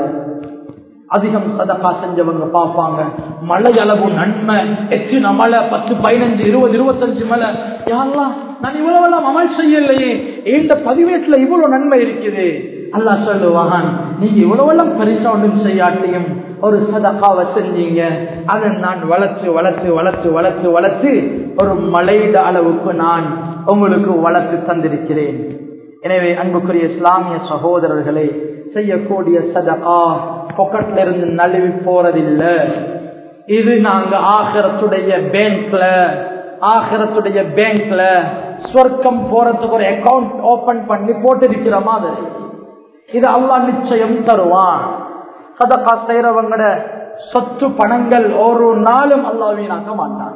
அதிகம் சதகா செஞ்சவங்க பார்ப்பாங்க மழை அளவு நன்மை எத்தனை மழை பத்து பதினஞ்சு இருபது இருபத்தஞ்சு மழை யாரெல்லாம் நான் இவ்வளவு எல்லாம் அமல் செய்யலையே இந்த பதிவேட்டுல இவ்வளவு நன்மை இருக்குது அல்லாஹ் சொல்லுவான் நீங்க இவ்வளவு எல்லாம் பரிசா ஒன்றும் செய்யாட்டியும் ஒரு சதகாவை செஞ்சீங்க அதை நான் வளர்த்து வளர்த்து வளர்த்து வளர்த்து வளர்த்து ஒரு மலையிட அளவுக்கு நான் உங்களுக்கு வளர்த்து தந்திருக்கிறேன் எனவே அன்புக்குரிய இஸ்லாமிய சகோதரர்களே செய்யக்கூடிய சதகா பொக்கெட்ல இருந்து நழுவி போறதில்லை இது நாங்க ஆகரத்துடைய பேங்க்ல ஆகரத்துடைய பேங்க்ல சொர்க்கம் போறதுக்கு ஒரு அக்கௌண்ட் ஓபன் பண்ணி போட்டிருக்கிற மாதிரி இது அல்லாஹ் நிச்சயம் தருவான் சதகா செய்யறவங்கட சொத்து பணங்கள் ஒரு நாளும் அல்லாஹ் வீணாக்க மாட்டான்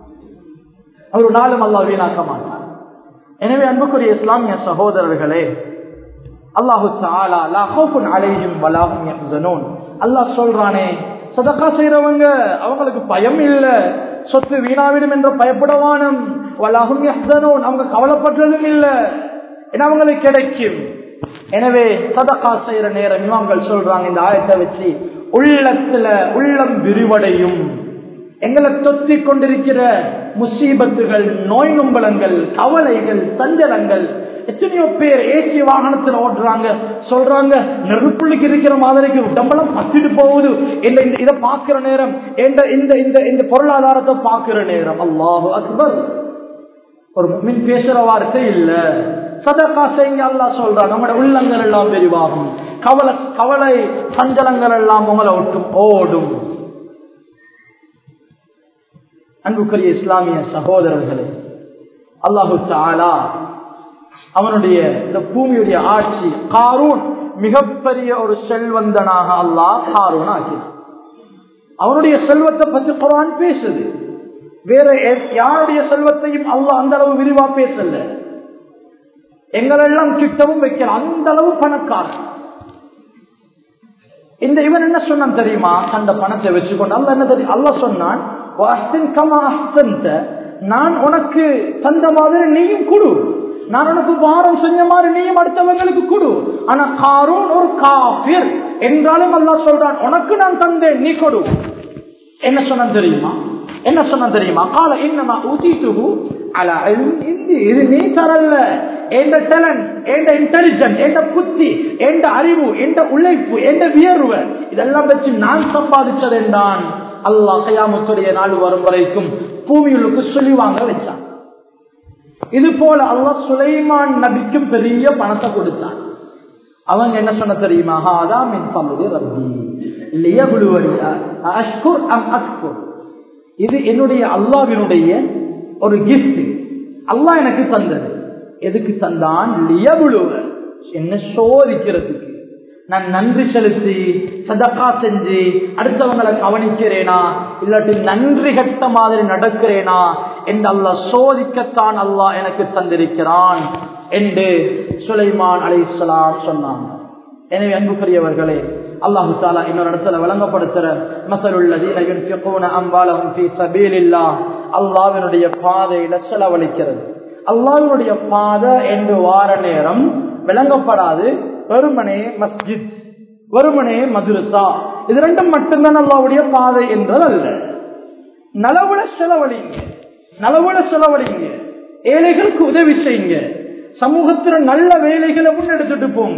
ஒரு நாளும் அல்லாஹ் வீணாக்க மாட்டான் எனவே அன்புக்குரிய இஸ்லாமிய சகோதரர்களே அல்லாஹு அலையும் வலாகும் யஹ்சனூன் அல்லாஹ் சொல்றானே சதக்கா செய்யறவங்க அவங்களுக்கு பயம் இல்ல சொத்து வீணாவிடும் என்ற பயப்படவானும் வலாகும் யஹ்சனூன் அவங்க கவலைப்பட்டதும் இல்ல ஏன்னா அவங்களுக்கு கிடைக்கும் எனவே சதக்கா செய்யற நேரம் இமாம்கள் சொல்றாங்க இந்த ஆயத்தை வச்சு உள்ளத்துல உள்ளம் விரிவடையும் எங்களை தொத்தி கொண்டிருக்கிற முசீபத்துகள் நோய் நொம்பலங்கள் கவலைகள் சஞ்சலங்கள் எத்தனையோ பேர் ஏசி வாகனத்தில் ஓட்டுறாங்க சொல்றாங்க நெருப்புள்ளிக்கு இருக்கிற மாதிரிக்கு உடம்பெல்லாம் பத்திட்டு போகுது இந்த இதை பார்க்கிற நேரம் இந்த இந்த இந்த இந்த பொருளாதாரத்தை பார்க்கிற நேரம் அல்லாஹு அக்பர் ஒரு மின் பேசுற வார்த்தை இல்ல சதகா செய்ய அல்லா சொல்றான் நம்முடைய உள்ளங்கள் எல்லாம் விரிவாகும் கவலை கவலை சஞ்சலங்கள் எல்லாம் உங்களை ஒட்டும் ஓடும் அன்புக்குரிய இஸ்லாமிய சகோதரர்களே அல்லாஹு தாலா அவனுடைய இந்த பூமியுடைய ஆட்சி காரூன் மிகப்பெரிய ஒரு செல்வந்தனாக அல்லாஹ் காரூன் ஆக்கினான் அவனுடைய செல்வத்தை பற்றி குரான் பேசுது வேற யாருடைய செல்வத்தையும் அல்லாஹ் அந்த அளவு விரிவா பேசல எங்களெல்லாம் கிட்டவும் வைக்கல அந்த அளவு பணக்காரன் இந்த இவன் என்ன சொன்னான் தெரியுமா அந்த பணத்தை வச்சுக்கொண்டு அல்ல என்ன தெரியும் அல்ல சொன்னான் நான் உனக்கு தந்த மாதிரி நீயும் கொடு நான் உனக்கு வாரம் செஞ்ச மாதிரி நீயும் அடுத்தவங்களுக்கு கொடு ஆனா காரும் ஒரு காபிர் என்றாலும் அல்லா சொல்றான் உனக்கு நான் தந்தேன் நீ கொடு என்ன சொன்ன தெரியுமா என்ன சொன்ன தெரியுமா கால என்னமா ஊத்திட்டு அல இது நீ தரல எந்த டேலண்ட் எந்த இன்டெலிஜென்ட் எந்த புத்தி எந்த அறிவு எந்த உழைப்பு எந்த வியர்வு இதெல்லாம் வச்சு நான் சம்பாதிச்சது என்றான் அல்லாஹ் கயாமத்துடைய நாள் வரும் வரைக்கும் பூமியுளுக்கு சொல்லி வாங்க வச்சான் இது போல அல்லாஹ் சுலைமான் நபிக்கும் பெரிய பணத்தை கொடுத்தான் அவங்க என்ன சொன்ன தெரியுமா ஹாதா மின் பமுது ரப்பி லியபுலுவரியா அஷ்குர் அம் அக்புர் இது என்னுடைய அல்லாவினுடைய ஒரு கிஃப்ட் அல்லாஹ் எனக்கு தந்தது எதுக்கு தந்தான் லியபுலுவர் என்ன சோதிக்கிறதுக்கு நான் நன்றி செலுத்தி சதக்கா செஞ்சு அடுத்தவங்களை கவனிக்கிறேனா இல்லாட்டி நன்றி கட்ட மாதிரி நடக்கிறேனா என்று அல்லாஹ் சோதிக்கத்தான் அல்லாஹ் எனக்கு தந்திருக்கிறான் என்று சுலைமான் அலி இஸ்லாம் சொன்னாங்க எனவே அன்புக்குரியவர்களே அல்லாஹு தாலா இன்னொரு இடத்துல விளங்கப்படுத்துற மசலுள்ளதீன அல்லாவினுடைய பாதையில செலவழிக்கிறது அல்லாவினுடைய பாதை என்று வார நேரம் விளங்கப்படாது வெறுமனே மஸ்ஜித் வெறுமனே மதுரசா இது ரெண்டும் மட்டும்தான் அல்லாவுடைய பாதை என்றது அல்ல நலவுல செலவழிங்க நலவுல செலவழிங்க ஏழைகளுக்கு உதவி செய்யுங்க சமூகத்துல நல்ல வேலைகளை முன்னெடுத்துட்டு போங்க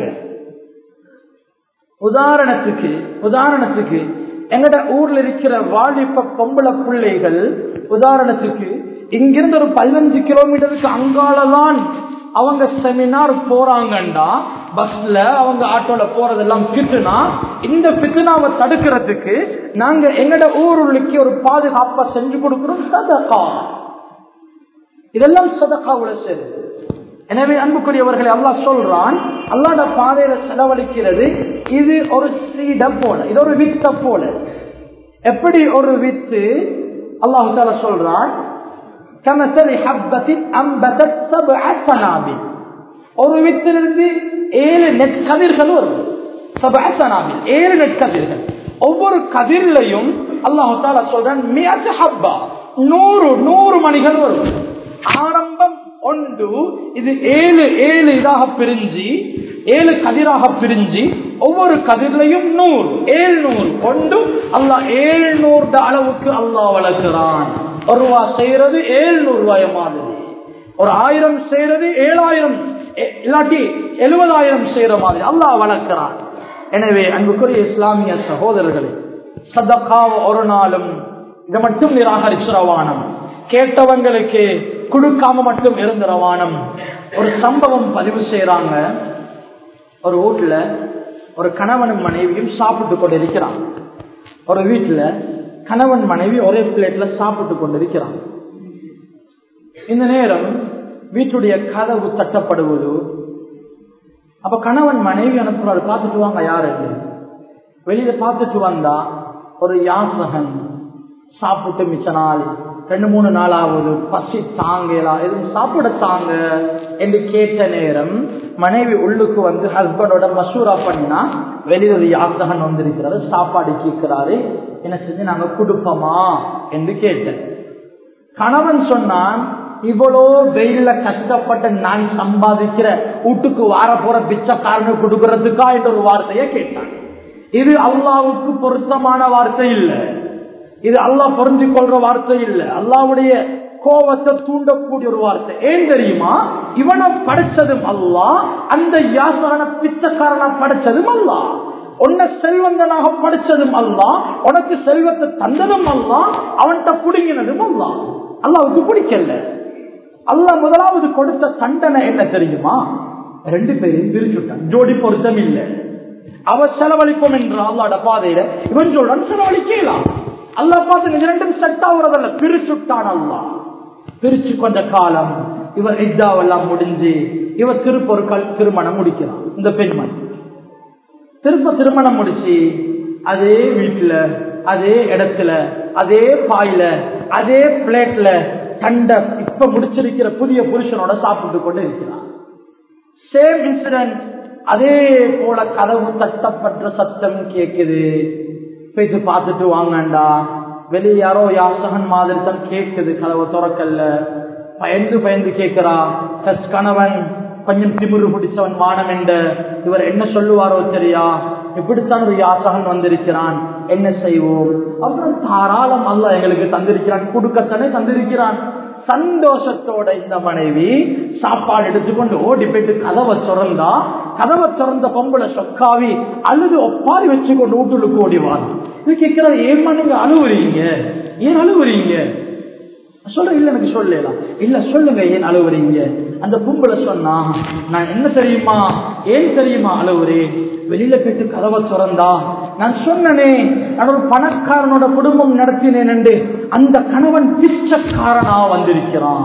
உதாரணத்துக்கு உதாரணத்துக்கு எங்கட ஊர்ல இருக்கிற வாலிப பொம்பளை பிள்ளைகள் உதாரணத்துக்கு இங்கிருந்து ஒரு பதினஞ்சு கிலோமீட்டருக்கு அங்காலதான் அவங்க செமினார் போறாங்கண்டா பஸ்ல அவங்க ஆட்டோல போறதெல்லாம் பித்துனா இந்த பித்துனாவை தடுக்கிறதுக்கு நாங்க எங்கட ஊருள்ளுக்கு ஒரு பாதுகாப்பா செஞ்சு கொடுக்கிறோம் சதகா இதெல்லாம் சதகாவுல சேருது எனவே அன்புக்குரியவர்களை அல்லாஹ் சொல்றான் அல்லாட பாதையில செலவழிக்கிறது இது ஒரு சீட போல இது ஒரு வித்த போல எப்படி ஒரு வித்து அல்லாஹு தால சொல்றான் கமசலி ஹப்பத்தின் அம்பதத் சப்அ சனாபில் ஒரு வித்திலிருந்து ஏழு நெற்கதிர்கள் வரும் சப்அ சனாபில் ஏழு நெற்கதிர்கள் ஒவ்வொரு கதிர்லையும் அல்லாஹு தாலா சொல்றான் மியத்து ஹப்பா நூறு நூறு மணிகள் வரும் ஆரம்பம் ஒன்று இது ஏழு ஏழு இதாக பிரிஞ்சு ஏழு கதிராக பிரிஞ்சு ஒவ்வொரு கதிர்லையும் நூறு ஏழ்நூறு கொண்டு அல்லாஹ் ஏழ்நூறு அளவுக்கு அல்லாஹ் வளர்க்கிறான் ஒரு ரூபா செய்யறது ஏழ்நூறு ரூபாய் மாதிரி ஒரு ஆயிரம் செய்யறது ஏழாயிரம் எ- இல்லாட்டி எழுபதாயிரம் செய்யற மாதிரி அல்லாஹ் வளர்க்கிறான் எனவே அன்புக்குரிய இஸ்லாமிய சகோதரர்களே சதக்காவ ஒரு நாளும் இதை மட்டும் நிராகரிச்சிரவானம் கேட்டவங்களுக்கு கொடுக்காம மட்டும் இருந்திரவானம் ஒரு சம்பவம் பதிவு செய்யறாங்க ஒரு வீட்டுல ஒரு கணவனும் மனைவியும் சாப்பிட்டு கொண்டு இருக்கிறான் ஒரு வீட்டுல கணவன் மனைவி ஒரே பிளேட்ல சாப்பிட்டு கொண்டிருக்கிறான் இந்த நேரம் வீட்டுடைய கதவு தட்டப்படுவது அப்ப கணவன் மனைவி அனுப்புறாரு பார்த்துட்டு வாங்க யாரு வெளியில பார்த்துட்டு வந்தா ஒரு யாசகன் சாப்பிட்டு மிச்ச நாள் ரெண்டு மூணு நாள் ஆகுது பசி தாங்கலா எதுவும் சாப்பிட தாங்க என்று கேட்ட நேரம் மனைவி உள்ளுக்கு வந்து ஹஸ்பண்டோட மசூரா பண்ணினா வெளியில ஒரு யாசகன் வந்திருக்கிறாரு சாப்பாடு கேட்கிறாரு என்ன செஞ்சு நாங்க கொடுப்போமா என்று கேட்டேன் கணவன் சொன்னான் இவ்வளோ வெயில்ல கஷ்டப்பட்டு நான் சம்பாதிக்கிற வீட்டுக்கு வார போற பிச்சைக்காரனு கொடுக்கறதுக்கா என்ற ஒரு வார்த்தையை கேட்டான் இது அல்லாவுக்கு பொருத்தமான வார்த்தை இல்லை இது அல்லாஹ் புரிஞ்சு கொள்ற வார்த்தை இல்லை அல்லாவுடைய கோபத்தை தூண்டக்கூடிய ஒரு வார்த்தை ஏன் தெரியுமா இவனை படைச்சதும் அல்லா அந்த யாசகன பிச்சைக்காரனை படைச்சதும் அல்லா உன்னை செல்வந்தனாக படிச்சதும் அல்லா உனக்கு செல்வத்தை தந்ததும் அல்லா அவன்கிட்ட புடுங்கினதும் அல்லா அல்லாவுக்கு பிடிக்கல அல்லாஹ் முதலாவது கொடுத்த தண்டனை என்ன தெரியுமா ரெண்டு பேரையும் பிரிச்சுட்டான் ஜோடி பொருத்தம் இல்லை அவ செலவழிப்போம் என்ற அல்லாட பாதையில இவன் சொல்றான் செலவழிக்கலாம் அல்லா பார்த்து இது ரெண்டும் செட் ஆகுறதல்ல பிரிச்சுட்டான் அல்லா பிரிச்சு கொஞ்ச காலம் இவர் இதாவெல்லாம் முடிஞ்சு இவர் திருப்ப ஒரு கல் திருமணம் முடிக்கிறான் இந்த பெண்மணி திருப்ப திருமணம் முடிச்சு அதே வீட்டுல அதே இடத்துல அதே பாயில அதே பிளேட்ல கண்ட இப்ப முடிச்சிருக்கிற புதிய புருஷனோட சாப்பிட்டு கொண்டு இருக்கிறான் சேம் இன்சிடென்ட் அதே போல கதவு தட்டப்பட்ட சத்தம் கேக்குது போயிட்டு பார்த்துட்டு வாங்கண்டா வெளியே யாரோ யாசகன் மாதிரி தான் கேக்குது கதவை திறக்கல்ல பயந்து பயந்து கேட்கிறா கஸ் கணவன் கொஞ்சம் திமிரு பிடிச்சவன் மானம் என்ற இவர் என்ன சொல்லுவாரோ தெரியா இப்படித்தான் ஒரு யாசகன் வந்திருக்கிறான் என்ன செய்வோம் அப்புறம் தாராளம் அல்ல எங்களுக்கு தந்திருக்கிறான் குடுக்கத்தானே தந்திருக்கிறான் சந்தோஷத்தோட இந்த மனைவி சாப்பாடு எடுத்துக்கொண்டு ஓடி போயிட்டு கதவை திறந்தா கதவை திறந்த பொம்பளை சொக்காவி அழுது ஒப்பாரி வச்சு கொண்டு வீட்டுக்கு ஓடிவார் இது கேட்கிறார் ஏமா நீங்க அழுவுறீங்க ஏன் அழுவுறீங்க சொல்ல இல்ல எனக்கு சொல்லலாம் இல்ல சொல்லுங்க ஏன் அழுவுறீங்க அந்த பொம்பளை சொன்னா நான் என்ன தெரியுமா ஏன் தெரியுமா அழுவுறேன் வெளியில போயிட்டு கதவை திறந்தா நான் சொன்னனே நான் ஒரு பணக்காரனோட குடும்பம் நடத்தினேன் என்று அந்த கணவன் பிச்சைக்காரனா வந்திருக்கிறான்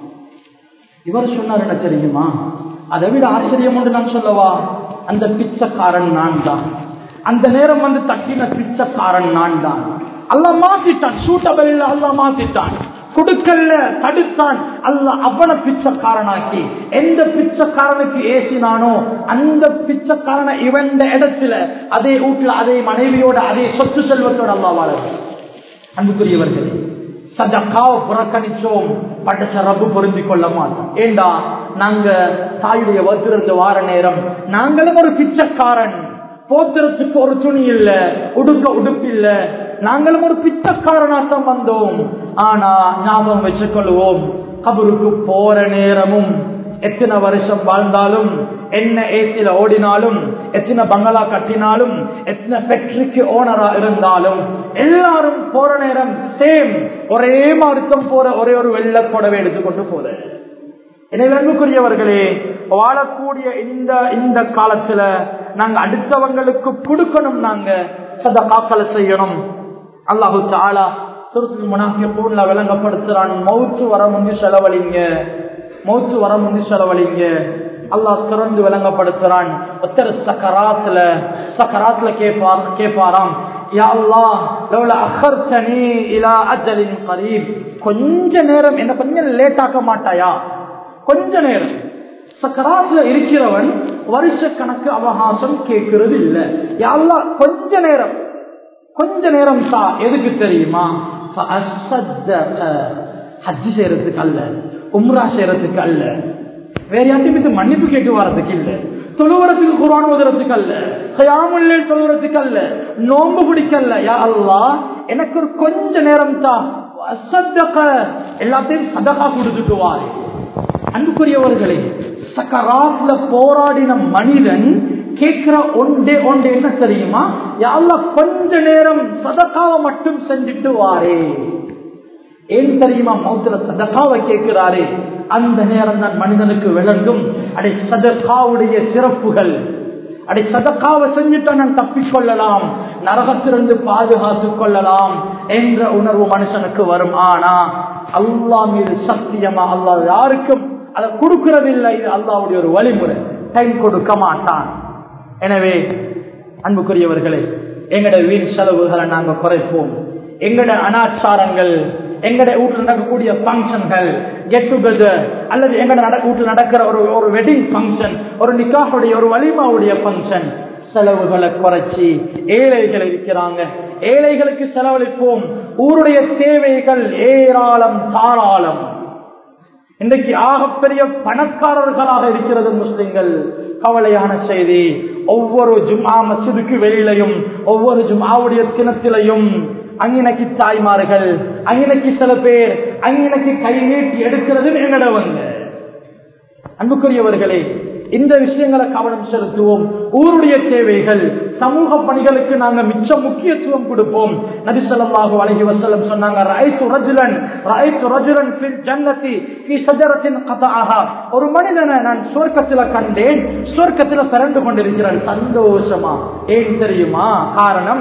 இவர் சொன்னார் என்ன தெரியுமா அதை விட ஆச்சரியம் ஒன்று நான் சொல்லவா அந்த பிச்சைக்காரன் நான் தான் அந்த நேரம் வந்து தட்டின பிச்சைக்காரன் நான் தான் அல்ல மாத்திட்டான் சூட்டபிள் அல்ல மாத்திட்டான் கொடுக்கல தடுத்தான் அல்ல அவன பிச்சைக்காரனாக்கி எந்த பிச்சைக்காரனுக்கு ஏசினானோ அந்த பிச்சைக்காரனை இவன் இடத்துல அதே வீட்டுல அதே மனைவியோட அதே சொத்து செல்வத்தோட அல்லா வாழ அன்புக்குரியவர்களே சதக்காவை புறக்கணிச்சோம் படைச்ச ரப்பு பொருந்தி கொள்ள மாட்டோம் ஏண்டா நாங்க தாயுடைய வத்திருந்து வார நேரம் நாங்களும் ஒரு பிச்சைக்காரன் போத்துறதுக்கு ஒரு துணி இல்ல உடுக்க உடுப்பு இல்ல நாங்களும் ஒரு பிச்சைக்காரனாட்டம் வந்தோம் ஆனா ஞாபகம் வச்சுக் கொள்வோம் கபருக்கு போற நேரமும் எத்தனை வருஷம் வாழ்ந்தாலும் என்ன ஏசில ஓடினாலும் எத்தனை பங்களா கட்டினாலும் எத்தனை ஃபேக்டரிக்கு ஓனரா இருந்தாலும் எல்லாரும் போற நேரம் சேம் ஒரே மார்க்கம் போற ஒரே ஒரு வெள்ள புடவை எடுத்துக்கொண்டு போற எனவே அன்புக்குரியவர்களே வாழக்கூடிய இந்த இந்த காலத்துல நாங்க அடுத்தவங்களுக்கு கொடுக்கணும் நாங்க சதகாக்களை செய்யணும் அல்லாஹு தாலா சுருத்து முனாஃபிய பூர்ல விளங்கப்படுத்துறான் மௌத்து வர முந்தி செலவழிங்க மௌத்து வர முந்தி செலவழிங்க அல்லாஹ் திறந்து விளங்கப்படுத்துறான் ஒத்தர் சக்கராத்துல சக்கராத்துல கேட்பார் கேட்பாராம் யா அல்லாஹ் லவ்ல அஹர்தனி இலா அஜலின் கரீப் கொஞ்ச நேரம் என்ன கொஞ்சம் லேட் ஆக்க மாட்டாயா கொஞ்ச நேரம் சக்கராத்துல இருக்கிறவன் வருஷ கணக்கு அவகாசம் கேட்கிறது இல்ல யா அல்லாஹ் கொஞ்ச நேரம் கொஞ்ச நேரம் தா எதுக்கு தெரியுமா ஹஜ்ஜு செய்யறதுக்கு அல்ல உம்ரா செய்யறதுக்கு அல்ல வேற யார்ட்டையும் இது மன்னிப்பு கேட்டு வரதுக்கு இல்ல தொழுவரத்துக்கு குரான் ஓதுறதுக்கு அல்ல கயாமுல்லே தொழுவரத்துக்கு அல்ல நோம்பு பிடிக்கல்ல யா அல்லா எனக்கு ஒரு கொஞ்ச நேரம் தான் எல்லாத்தையும் சதகா கொடுத்துட்டு வாரு அன்புக்குரியவர்களே சக்கராத்ல போராடின மனிதன் கேட்கிற ஒன்றே ஒன்று என்ன தெரியுமா யாழ்லா கொஞ்ச நேரம் சதக்காவை மட்டும் செஞ்சுட்டு வாரே ஏன் தெரியுமா மௌத்துல சதக்காவை கேட்கிறாரே அந்த நேரம் தான் மனிதனுக்கு விளங்கும் அடை சதக்காவுடைய சிறப்புகள் அடை சதக்காவை செஞ்சுட்டா நான் தப்பிக்கொள்ளலாம் நரகத்திலிருந்து பாதுகாத்துக் கொள்ளலாம் என்ற உணர்வு மனுஷனுக்கு வரும் ஆனா அல்லா மீது சத்தியமா அல்லா யாருக்கும் அதை கொடுக்கறதில்லை இது அல்லாவுடைய ஒரு வழிமுறை டைம் கொடுக்க மாட்டான் எனவே அன்புக்குரியவர்களே எங்கட வீண் செலவுகளை நாங்க குறைப்போம் எங்கட அனாச்சாரங்கள் எங்கட வீட்டில் நடக்கக்கூடிய பங்கன்கள் கெட் டுகெதர் அல்லது எங்கட வீட்டில் நடக்கிற ஒரு ஒரு வெட்டிங் பங்கன் ஒரு நிக்காவுடைய ஒரு வலிமாவுடைய பங்கன் செலவுகளை குறைச்சி ஏழைகள் இருக்கிறாங்க ஏழைகளுக்கு செலவழிப்போம் ஊருடைய தேவைகள் ஏராளம் தாராளம் இன்றைக்கு ஆகப்பெரிய பணக்காரர்களாக இருக்கிறது முஸ்லிம்கள் கவலையான செய்தி ஒவ்வொரு ஜும்மா மசிதுக்கு வெளியிலையும் ஒவ்வொரு ஜும்மாவுடைய தினத்திலையும் அங்கினக்கு தாய்மார்கள் அங்கினக்கு சில பேர் அங்கினக்கு கை நீட்டி எடுக்கிறது என்னடவங்க அன்புக்குரியவர்களே இந்த விஷயங்களை கவனம் செலுத்துவோம் ஊருடைய தேவைகள் சமூக பணிகளுக்கு நாங்க மிச்ச முக்கியத்துவம் கொடுப்போம் நபி ஸல்லல்லாஹு அலைஹி வஸல்லம் சொன்னாங்க ரஐத்து ரஜுலன் ரஐத்து ரஜுலன் ஃபில் ஜன்னதி ஃபீ ஷஜரத்தின் கதஅஹா ஒரு மனிதனை நான் சொர்க்கத்துல கண்டேன் சொர்க்கத்துல பிறந்து கொண்டிருக்கிறான் சந்தோஷமா ஏன் தெரியுமா காரணம்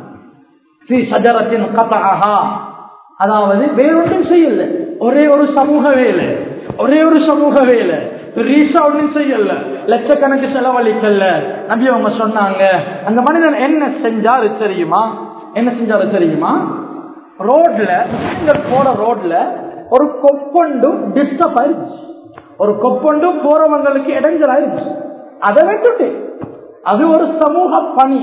ஃபீ ஷஜரத்தின் கதஅஹா அதாவது வேறொன்றும் செய்யல ஒரே ஒரு சமூக வேலை ஒரே ஒரு சமூக வேலை பெருசா ஒன்றும் செய்யல லட்சக்கணக்கு செலவழிக்கல நம்பி அவங்க சொன்னாங்க அந்த மனிதன் என்ன செஞ்சாரு தெரியுமா என்ன செஞ்சாரு தெரியுமா ரோட்ல போற ரோட்ல ஒரு கொப்பொண்டும் டிஸ்டர்ப் ஆயிடுச்சு ஒரு கொப்பொண்டும் போறவங்களுக்கு இடைஞ்சல் ஆயிடுச்சு அதை விட்டுட்டு அது ஒரு சமூக பணி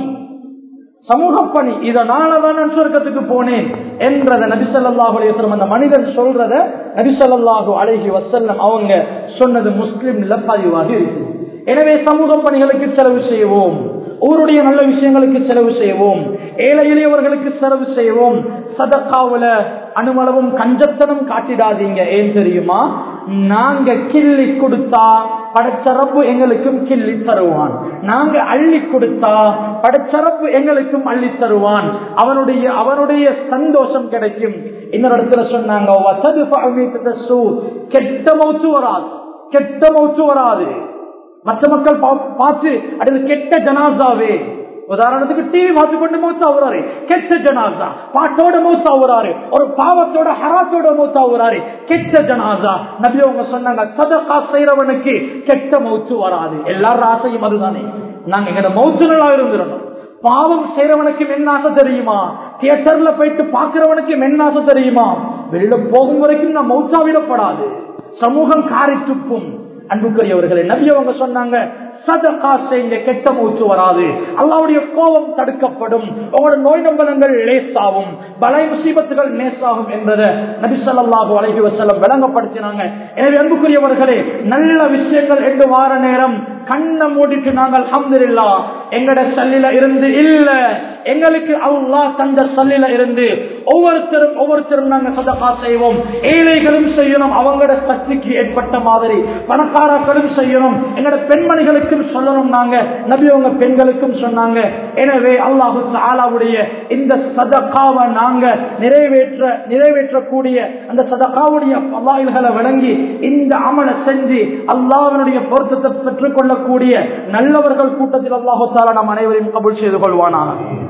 சமூக பணி இதனாலதான் நான் சொர்க்கத்துக்கு போனேன் என்றத நபிசல்லாஹு அலையம் அந்த மனிதன் சொல்றத நபிசல்லாஹு அழகி வசல்லம் அவங்க சொன்னது முஸ்லிம்ல பதிவாக இருக்கு எனவே சமூக பணிகளுக்கு செலவு செய்வோம் ஊருடைய நல்ல விஷயங்களுக்கு செலவு செய்வோம் ஏழை எளியவர்களுக்கு செலவு செய்வோம் சதக்காவுல அணுமளவும் கஞ்சத்தனம் காட்டிடாதீங்க ஏன் தெரியுமா நாங்க கிள்ளி கொடுத்தா படைச்சரப்பு எங்களுக்கும் கிள்ளி தருவான் நாங்க அள்ளி கொடுத்தா படைச்சரப்பு எங்களுக்கும் அள்ளி தருவான் அவனுடைய அவனுடைய சந்தோஷம் கிடைக்கும் இன்னொரு இடத்துல சொன்னாங்க கெட்ட மௌத்து வராது கெட்ட மௌத்து வராது மற்ற மக்கள் பார்த்து அடுத்து கெட்ட ஜனாசாவே உதாரணத்துக்கு டிவி பார்த்து கொண்டு மூத்தா ஆகுறாரு கெட்ட ஜனாசா பாட்டோட மூத்தா ஆகுறாரு ஒரு பாவத்தோட ஹராத்தோட மூத்தா ஆகுறாரு கெட்ட ஜனாசா நபி அவங்க சொன்னாங்க சதகா செய்யறவனுக்கு கெட்ட மௌத்து வராது எல்லாரும் ஆசையும் அதுதானே நாங்க எங்க மௌத்து நல்லா இருந்துடணும் பாவம் செய்யறவனுக்கு மென்னாசை தெரியுமா தியேட்டர்ல போயிட்டு பாக்குறவனுக்கு மென்னாசை தெரியுமா வெளியில போகும் வரைக்கும் நான் மௌத்தா விடப்படாது சமூகம் காரி துப்பும் அன்புக்குரியவர்களை நபி அவங்க சொன்னாங்க சதகா செய்ய கெட்ட மூச்சு வராது அல்லாவுடைய கோபம் தடுக்கப்படும் உங்களோட நோய் நம்பலங்கள் லேசாகும் பலை முசீபத்துகள் நேசாகும் என்பதை நபி சொல்லாஹு அலஹி வசலம் விளங்கப்படுத்தினாங்க எனவே அன்புக்குரியவர்களே நல்ல விஷயங்கள் என்று வார நேரம் கண்ணை மூடிட்டு நாங்கள் அல்ஹம்துலில்லா எங்கட சல்லில இருந்து இல்ல எங்களுக்கு அல்லாஹ் தந்த சல்லில இருந்து ஒவ்வொருத்தரும் ஒவ்வொருத்தரும் நாங்க சதகா செய்வோம் ஏழைகளும் செய்யணும் அவங்களோட சக்திக்கு ஏற்பட்ட மாதிரி பணக்காரர்களும் செய்யணும் எங்களோட பெண்மணிகளுக்கும் சொல்லணும் நாங்க நபி அவங்க பெண்களுக்கும் சொன்னாங்க எனவே அல்லாஹு ஆலாவுடைய இந்த சதகாவை நாங்க நிறைவேற்ற நிறைவேற்றக்கூடிய அந்த சதகாவுடைய பல்லாயில்களை வழங்கி இந்த அமலை செஞ்சு அல்லாஹ்வினுடைய பொருத்தத்தை பெற்றுக் கொள்ளக்கூடிய நல்லவர்கள் கூட்டத்தில் அல்லாஹு தாலா நம் அனைவரையும் கபூல் செய்து கொள்வானாக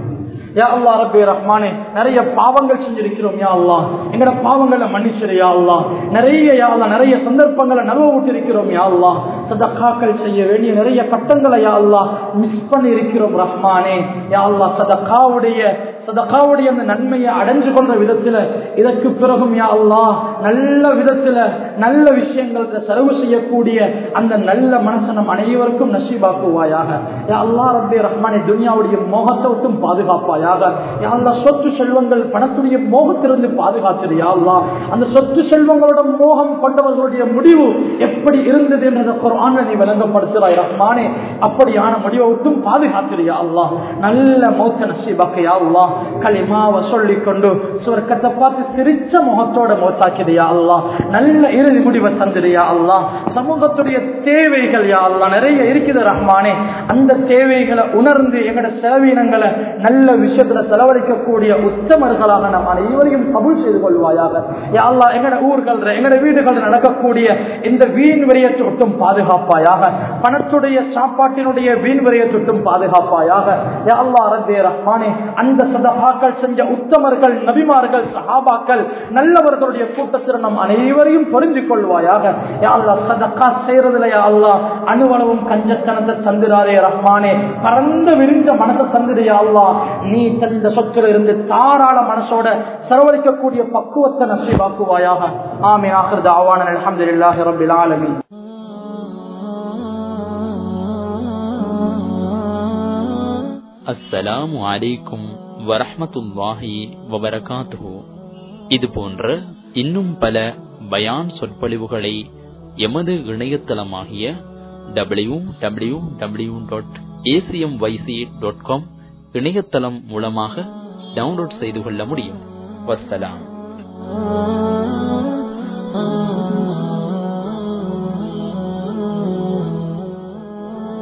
யா அல்லா ரப்பே ரஹ்மானே நிறைய பாவங்கள் செஞ்சிருக்கிறோம் யா அல்லா எங்கட பாவங்களை மன்னிச்சிரு யா அல்லா நிறைய யா அல்லா நிறைய சந்தர்ப்பங்களை நல்வ விட்டிருக்கிறோம் யா அல்லா சதக்காக்கள் செய்ய வேண்டிய நிறைய கட்டங்களை யா அல்லா மிஸ் பண்ணி இருக்கிறோம் ரஹ்மானே யா அல்லா சதக்காவுடைய சதக்காவுடைய அந்த நன்மையை அடைஞ்சு கொண்ட விதத்துல இதற்கு பிறகும் யா அல்லா நல்ல விதத்துல நல்ல விஷயங்களுக்கு செலவு செய்யக்கூடிய அந்த நல்ல மனசை நம் அனைவருக்கும் நசீபாக்குவாயாக யா அல்லா ரப்பே ரஹ்மானே துனியாவுடைய மோகத்தை விட்டும் பாதுகாப்பாயாக யா அல்லா சொத்து செல்வங்கள் பணத்துடைய மோகத்திலிருந்து பாதுகாத்திரு யா அல்லா அந்த சொத்து செல்வங்களோட மோகம் கொண்டவர்களுடைய முடிவு எப்படி இருந்தது என்றதை குர்ஆன்ல நீ விளங்கப்படுத்துறாய் ரஹ்மானே அப்படியான முடிவை விட்டும் பாதுகாத்திரு யா அல்லா நல்ல மௌத்த நசீபாக்க யா அல்லா களிமாவை சொல்லிக் கொண்டு சுவர்க்கத்தை பார்த்து சிரிச்ச முகத்தோட மௌத்தாக்கிறியா அல்லா நல்ல இறுதி முடிவை தந்துடுயா அல்லா சமூகத்துடைய தேவைகள் யா அல்லா நிறைய இருக்குது ரஹ்மானே அந்த தேவைகளை உணர்ந்து எங்கட செலவீனங்களை நல்ல விஷயத்துல செலவழிக்கக்கூடிய உத்தமர்களாக நம் அனைவரையும் கபூல் செய்து கொள்வாயாக யா அல்லா எங்கட ஊர்கள் எங்கட வீடுகள் நடக்கக்கூடிய இந்த வீண் விரையத்தை விட்டும் பாதுகாப்பாயாக பணத்துடைய சாப்பாட்டினுடைய வீண் விரையத்தை விட்டும் பாதுகாப்பாயாக யா அல்லா ரத்தே ரஹ்மானே அந்த சதகாக்கள் செஞ்ச உத்தமர்கள் நபிமார்கள் சஹாபாக்கள் நல்லவர்களுடைய கூட்டத்தில் நம் அனைவரையும் பொருந்திக் கொள்வாயாக யா அல்லா சதக்கா செய்யறதுல யா அல்லா அணுவளவும் கஞ்சத்தனத்தை தந்துடாரே ரஹ்மானே பறந்து விரிந்த மனசை தந்துடு யா அல்லா நீ தந்த சொத்துல இருந்து தாராள மனசோட செலவழிக்கக்கூடிய பக்குவத்தை நசீவாக்குவாயாக ஆமீன் ஆஹிர் தாவான அல்ஹம்துலில்லாஹி ரப்பில் ஆலமீன் அஸ்ஸலாமு அலைக்கும் வரஹ்மத்துல்லாஹி வபரகாத்துஹு இது போன்ற இன்னும் பல பயான் சொற்பொழிவுகளை எமது இணையதளமாகிய W W W dot ACM YC dot com இணையதளம் மூலமாக டவுன்லோட் செய்து கொள்ள முடியும் வஸ்ஸலாம்